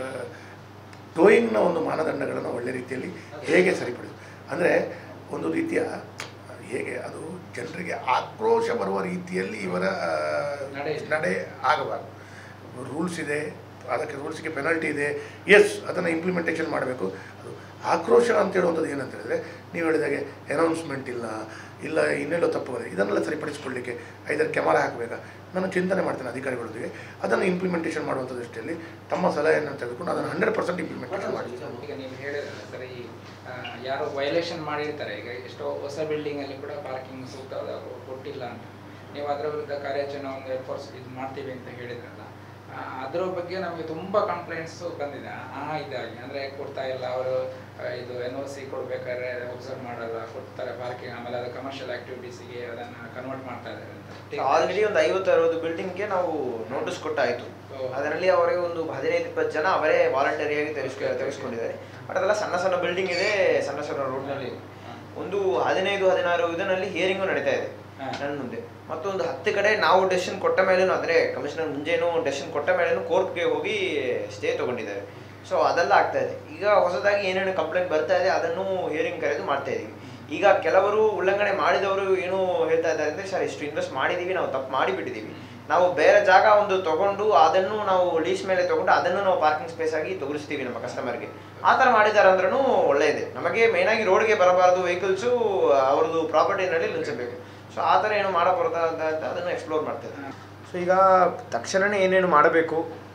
ಟೋಯಿಂಗ್ನ ಒಂದು ಮಾನದಂಡಗಳನ್ನು ಒಳ್ಳೆ ರೀತಿಯಲ್ಲಿ ಹೇಗೆ ಸರಿಪಡಿಸು ಅಂದರೆ ಒಂದು ರೀತಿಯ ಹೇಗೆ ಅದು ಜನರಿಗೆ ಆಕ್ರೋಶ ಬರುವ ರೀತಿಯಲ್ಲಿ ಇವರ ಆ, ನಡೆ. ನಡೆ ಆಗಬಾರ್ದು ರೂಲ್ಸ್ ಇದೆ ಅದಕ್ಕೆ ರೂಲ್ಸ್ಗೆ ಪೆನಾಲ್ಟಿ ಇದೆ ಎಸ್ ಅದನ್ನು ಇಂಪ್ಲಿಮೆಂಟೇಷನ್ ಮಾಡಬೇಕು ಅದು ಆಕ್ರೋಶ ಅಂತ ಹೇಳುವಂಥದ್ದು ಏನಂತ ಹೇಳಿದ್ರೆ ನೀವು ಹೇಳಿದಾಗೆ ಅನೌನ್ಸ್ಮೆಂಟ್ ಇಲ್ಲ ಇಲ್ಲ ಇನ್ನೆಲ್ಲೋ ತಪ್ಪು ಬರುತ್ತೆ ಇದನ್ನೆಲ್ಲ ಸರಿಪಡಿಸ್ಕೊಳ್ಳಿಕ್ಕೆ ಐದರ ಕ್ಯಾಮರಾ ಹಾಕಬೇಕಾ ನಾನು ಚಿಂತನೆ ಮಾಡ್ತೇನೆ ಅಧಿಕಾರಿಗಳೊಂದಿಗೆ ಅದನ್ನು ಇಂಪ್ಲಿಮೆಂಟೇಷನ್ ಮಾಡುವಂಥ ದೃಷ್ಟಿಯಲ್ಲಿ ತಮ್ಮ ಸಲಹೆಯನ್ನು ತೆಗೆದುಕೊಂಡು ಅದನ್ನು ಹಂಡ್ರೆಡ್ ಪರ್ಸೆಂಟ್ ಇಂಪ್ಲಿಮೆಂಟೇಷನ್ ಮಾಡಿ ಈಗ ನೀವು ಹೇಳಿದ್ರಲ್ಲ ಸರ್ ಈ ಆ, ಯಾರೋ ವೈಲೇಷನ್ ಮಾಡಿರ್ತಾರೆ ಈಗ ಎಷ್ಟೋ ಹೊಸ ಬಿಲ್ಡಿಂಗ್ ಅಲ್ಲಿ ಕೂಡ ಪಾರ್ಕಿಂಗ್ ಸೂಕ್ತವಾದ ಕೊಟ್ಟಿಲ್ಲ ಅಂತ ನೀವು ಅದರ ವಿರುದ್ಧ ಕಾರ್ಯಾಚರಣೆ ಒಂದು ಎಫರ್ಟ್ಸ್ ಇದು ಮಾಡ್ತೀವಿ ಅಂತ ಹೇಳಿದ್ರಲ್ಲ ಆ, ಅದ್ರ ಬಗ್ಗೆ ನಮಗೆ ತುಂಬಾ ಕಂಪ್ಲೇಂಟ್ಸ್ ಬಂದಿದೆ ಆ ಇದಾಗಿ ಅಂದ್ರೆ ಕೊಡ್ತಾ ಇಲ್ಲ ಅವರು ಇದು ಎನ್ ಒ ಸಿ ಕೊಡ್ಬೇಕಾದ್ರೆ ಒಬ್ಸರ್ವ್ ಮಾಡಲ್ಲ ಕೊಡ್ತಾರೆ ಪಾರ್ಕಿಂಗ್ ಆಮೇಲೆ ಅದು ಕಮರ್ಷಿಯಲ್ ಆಕ್ಟಿವಿಟೀಸಿಗೆ ಅದನ್ನ ಕನ್ವರ್ಟ್ ಮಾಡ್ತಾ ಇದ್ದಾರೆ ಅಂತ ಆಲ್ರೆಡಿ ಒಂದು ಐವತ್ತು ಅರವತ್ತು ಬಿಲ್ಡಿಂಗ್ಗೆ ನಾವು ನೋಟಿಸ್ ಕೊಟ್ಟಾಯಿತು ಓ. ಅದರಲ್ಲಿ ಅವರಿಗೆ ಒಂದು ಹದಿನೈದು ಇಪ್ಪತ್ತು ಜನ ಅವರೇ ವಾಲಂಟರಿಯಾಗಿ ತೆಗೆಸ್ಕೊ ತೆಗೆಸ್ಕೊಂಡಿದ್ದಾರೆ ಬಟ್ ಅದೆಲ್ಲ ಸಣ್ಣ ಸಣ್ಣ ಬಿಲ್ಡಿಂಗ್ ಇದೆ ಸಣ್ಣ ಸಣ್ಣ ರೋಡ್ನಲ್ಲಿ ಒಂದು ಹದಿನೈದು ಹದಿನಾರು ಇದರಲ್ಲಿ ಹಿಯರಿಂಗು ನಡೀತಾ ಇದೆ ಹಾ. ನನ್ನ ಮುಂದೆ ಮತ್ತೊಂದು ಹತ್ತು ಕಡೆ ನಾವು ಡೆಸಿಷನ್ ಕೊಟ್ಟ ಮೇಲೇನು ಅಂದರೆ ಕಮಿಷನರ್ ಮುಂಜೇನು ಡೆಸಿಷನ್ ಕೊಟ್ಟ ಮೇಲೇನು ಕೋರ್ಟ್ಗೆ ಹೋಗಿ ಸ್ಟೇ ತಗೊಂಡಿದ್ದಾರೆ ಸೊ ಅದೆಲ್ಲ ಆಗ್ತಾ ಇದೆ ಈಗ ಹೊಸದಾಗಿ ಏನೇನು ಕಂಪ್ಲೇಂಟ್ ಬರ್ತಾ ಇದೆ ಅದನ್ನು ಹಿಯರಿಂಗ್ ಕರೆದು ಮಾಡ್ತಾ ಇದೀವಿ ಈಗ ಕೆಲವರು ಉಲ್ಲಂಘನೆ ಮಾಡಿದವರು ಏನು ಹೇಳ್ತಾ ಇದ್ದಾರೆ ಅಂದರೆ ಸರ್ ಇಷ್ಟು ಇನ್ವೆಸ್ಟ್ ಮಾಡಿದ್ದೀವಿ ನಾವು ತಪ್ಪು ಮಾಡಿಬಿಟ್ಟಿದ್ದೀವಿ ನಾವು ಬೇರೆ ಜಾಗ ಒಂದು ತಗೊಂಡು ಅದನ್ನು ನಾವು ಲೀಸ್ ಮೇಲೆ ತಗೊಂಡು ಅದನ್ನು ನಾವು ಪಾರ್ಕಿಂಗ್ ಸ್ಪೇಸ್ ಆಗಿ ತೋರಿಸ್ತೀವಿ ನಮ್ಮ ಕಸ್ಟಮರ್ಗೆ ಆ ಥರ ಮಾಡಿದ್ದಾರೆ ಅಂದ್ರೂ ಒಳ್ಳೆಯದೇ ನಮಗೆ ಮೇಯ್ನಾಗಿ ರೋಡ್ಗೆ ಬರಬಾರ್ದು ವೆಹಿಕಲ್ಸು ಅವ್ರದ್ದು ಪ್ರಾಪರ್ಟಿನಲ್ಲಿ ನಿಲ್ಲಿಸಬೇಕು ಸೊ ಆ ಥರ ಏನು ಮಾಡಬಾರ್ದು ಅಂತ ಅಂತ ಅದನ್ನು ಎಕ್ಸ್ಪ್ಲೋರ್ ಮಾಡ್ತೇವೆ ಸೊ ಈಗ ತಕ್ಷಣವೇ ಏನೇನು ಮಾಡಬೇಕು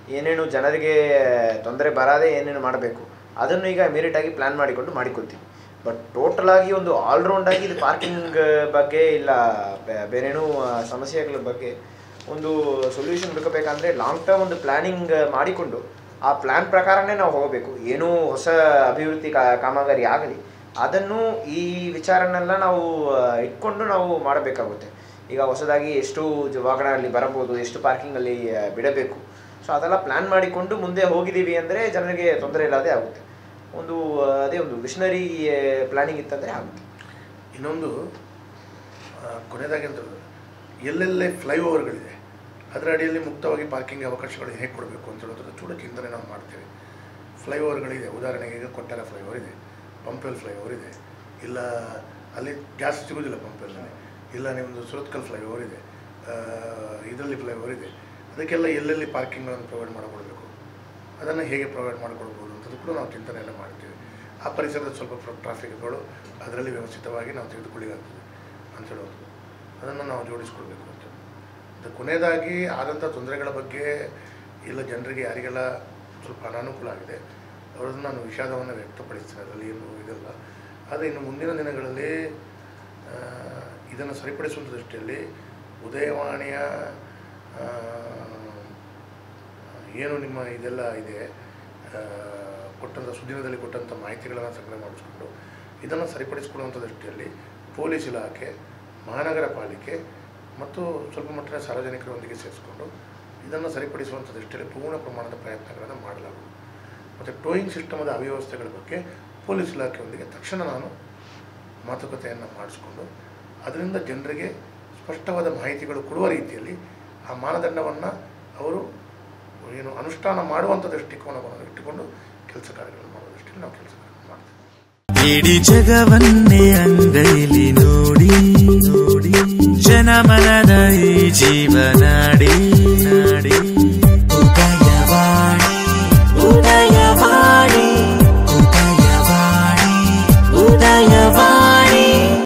ಏನೇನು ಜನರಿಗೆ ತೊಂದರೆ ಬರದೆ ಏನೇನು ಮಾಡಬೇಕು ಅದನ್ನು ಈಗ ಇಮಿಡಿಯೇಟಾಗಿ ಪ್ಲ್ಯಾನ್ ಮಾಡಿಕೊಂಡು ಮಾಡಿಕೊಳ್ತೀವಿ ಬಟ್ ಟೋಟಲ್ ಆಗಿ ಒಂದು ಆಲ್ರೌಂಡ್ ಆಗಿ ಇದು ಪಾರ್ಕಿಂಗ್ ಬಗ್ಗೆ ಇಲ್ಲ ಬೆ- ಬೇರೇನೂ ಆ, ಸಮಸ್ಯೆಗಳ ಬಗ್ಗೆ ಒಂದು ಸೊಲ್ಯೂಷನ್ ಹುಡುಕಬೇಕಂದ್ರೆ ಲಾಂಗ್ ಟರ್ಮ್ ಒಂದು ಪ್ಲಾನಿಂಗ್ ಮಾಡಿಕೊಂಡು ಆ ಪ್ಲಾನ್ ಪ್ರಕಾರನೇ ನಾವು ಹೋಗಬೇಕು ಏನೂ ಹೊಸ ಅಭಿವೃದ್ಧಿ ಕಾ- ಕಾಮಗಾರಿ ಆಗಲಿ ಅದನ್ನು ಈ ವಿಚಾರನೆಲ್ಲ ನಾವು ಆ, ಇಟ್ಕೊಂಡು ನಾವು ಮಾಡಬೇಕಾಗುತ್ತೆ ಈಗ ಹೊಸದಾಗಿ ಎಷ್ಟು ಜ- ವಾಹನ ಅಲ್ಲಿ ಬರಬಹುದು ಎಷ್ಟು ಪಾರ್ಕಿಂಗಲ್ಲಿ ಆ, ಬಿಡಬೇಕು ಸೊ ಅದೆಲ್ಲ ಪ್ಲ್ಯಾನ್ ಮಾಡಿಕೊಂಡು ಮುಂದೆ ಹೋಗಿದ್ದೀವಿ ಅಂದರೆ ಜನರಿಗೆ ತೊಂದರೆ ಇಲ್ಲದೆ ಆಗುತ್ತೆ ಒಂದು ಆ, ಅದೇ ಒಂದು ವಿಷನರಿ ಪ್ಲಾನಿಂಗ್ ಇತ್ತಂದರೆ ಆಗುತ್ತೆ ಇನ್ನೊಂದು ಆ, ಕೊನೆಯದಾಗಿ ಅಂತ ಎಲ್ಲೆಲ್ಲೇ ಫ್ಲೈಓವರ್ಗಳಿದೆ ಅದರ ಅಡಿಯಲ್ಲಿ ಮುಕ್ತವಾಗಿ ಪಾರ್ಕಿಂಗ್ ಅವಕಾಶಗಳು ಹೇಗೆ ಕೊಡಬೇಕು ಅಂತ ಹೇಳೋದ್ರ ಚೂಡ ಚಿಂತನೆ ನಾವು ಮಾಡ್ತೇವೆ ಫ್ಲೈಓವರ್ಗಳಿದೆ ಉದಾಹರಣೆಗೆ ಈಗ ಕೊಟ್ಟಾರ ಫ್ಲೈಓವರ್ ಇದೆ ಪಂಪೆಲ್ ಫ್ಲೈಓವರ್ ಇದೆ ಇಲ್ಲ ಅಲ್ಲಿ ಜಾಸ್ತಿ ಸಿಗೋದಿಲ್ಲ ಪಂಪೆಲ್ನಲ್ಲಿ ಇಲ್ಲ ನಿಮ್ಮದು ಸುರತ್ಕಲ್ ಫ್ಲೈಓವರ್ ಇದೆ ಇದರಲ್ಲಿ ಫ್ಲೈಓವರ್ ಇದೆ ಅದಕ್ಕೆಲ್ಲ ಎಲ್ಲೆಲ್ಲಿ ಪಾರ್ಕಿಂಗ್ಗಳನ್ನು ಪ್ರೊವೈಡ್ ಮಾಡಿಕೊಡ್ಬೇಕು ಅದನ್ನು ಹೇಗೆ ಪ್ರೊವೈಡ್ ಮಾಡಿಕೊಡ್ಬೋದು ಅಂತದ್ದು ಕೂಡ ನಾವು ಚಿಂತನೆಯನ್ನು ಮಾಡ್ತೀವಿ ಆ ಪರಿಸರದ ಸ್ವಲ್ಪ ಟ್ರಾಫಿಕ್ಗಳು ಅದರಲ್ಲಿ ವ್ಯವಸ್ಥಿತವಾಗಿ ನಾವು ತೆಗೆದುಕೊಳ್ಳಿಗಾಗ್ತದೆ ಅಂತ ಹೇಳೋದು ಅದನ್ನು ನಾವು ಜೋಡಿಸ್ಕೊಳ್ಬೇಕು ಅಂತ ಮತ್ತು ಕೊನೆಯದಾಗಿ ಆದಂಥ ತೊಂದರೆಗಳ ಬಗ್ಗೆ ಇಲ್ಲ ಜನರಿಗೆ ಯಾರಿಗೆಲ್ಲ ಸ್ವಲ್ಪ ಅನಾನುಕೂಲ ಆಗಿದೆ ಅವರನ್ನು ನಾನು ವಿಷಾದವನ್ನು ವ್ಯಕ್ತಪಡಿಸ್ತೇನೆ ಅದರಲ್ಲಿ ಏನು ಇದಲ್ಲ ಆದರೆ ಇನ್ನು ಮುಂದಿನ ದಿನಗಳಲ್ಲಿ ಇದನ್ನು ಸರಿಪಡಿಸುವಂಥ ದೃಷ್ಟಿಯಲ್ಲಿ ಉದಯವಾಣಿಯ ಆ, ಏನು ನಿಮ್ಮ ಇದೆಲ್ಲ ಇದೆ ಆ, ಕೊಟ್ಟಂಥ ಸುದ್ದಿನದಲ್ಲಿ ಕೊಟ್ಟಂಥ ಮಾಹಿತಿಗಳನ್ನು ಸಂಗ್ರಹ ಮಾಡಿಸ್ಕೊಂಡು ಇದನ್ನು ಸರಿಪಡಿಸಿಕೊಳ್ಳುವಂಥ ದೃಷ್ಟಿಯಲ್ಲಿ ಪೊಲೀಸ್ ಇಲಾಖೆ ಮಹಾನಗರ ಪಾಲಿಕೆ ಮತ್ತು ಸ್ವಲ್ಪ ಮಟ್ಟಿನ ಸಾರ್ವಜನಿಕರೊಂದಿಗೆ ಸೇರಿಸಿಕೊಂಡು ಇದನ್ನು ಸರಿಪಡಿಸುವಂಥ ದೃಷ್ಟಿಯಲ್ಲಿ ಪೂರ್ಣ ಪ್ರಮಾಣದ ಪ್ರಯತ್ನಗಳನ್ನು ಮಾಡಲಾಗುವುದು ಮತ್ತು ಟೋಯಿಂಗ್ ಸಿಸ್ಟಮದ ಅವ್ಯವಸ್ಥೆಗಳ ಬಗ್ಗೆ ಪೊಲೀಸ್ ಇಲಾಖೆಯೊಂದಿಗೆ ತಕ್ಷಣ ನಾನು ಮಾತುಕತೆಯನ್ನು ಮಾಡಿಸ್ಕೊಂಡು ಅದರಿಂದ ಜನರಿಗೆ ಸ್ಪಷ್ಟವಾದ ಮಾಹಿತಿಗಳು ಕೊಡುವ ರೀತಿಯಲ್ಲಿ ಆ ಮಾನದಂಡವನ್ನು ಅವರು ಏನು ಅನುಷ್ಠಾನ ಮಾಡುವಂಥ ದೃಷ್ಟಿಕೋನವನ್ನು ಇಟ್ಟುಕೊಂಡು ಕೆಲಸ ಕಾರ್ಯಗಳನ್ನು ಮಾಡುವ ದೃಷ್ಟಿಯಲ್ಲಿ ನಾವು ಕೆಲಸ ಕಾರ್ಯಗಳನ್ನು ಮಾಡ್ತೇವೆ ಇಡೀ ಜಗವನ್ನೇ ಅಂಗೈಲಿ ನೋಡಿ ನೋಡಿ ಜನಮನದ ಈ ಜೀವನಾಡಿ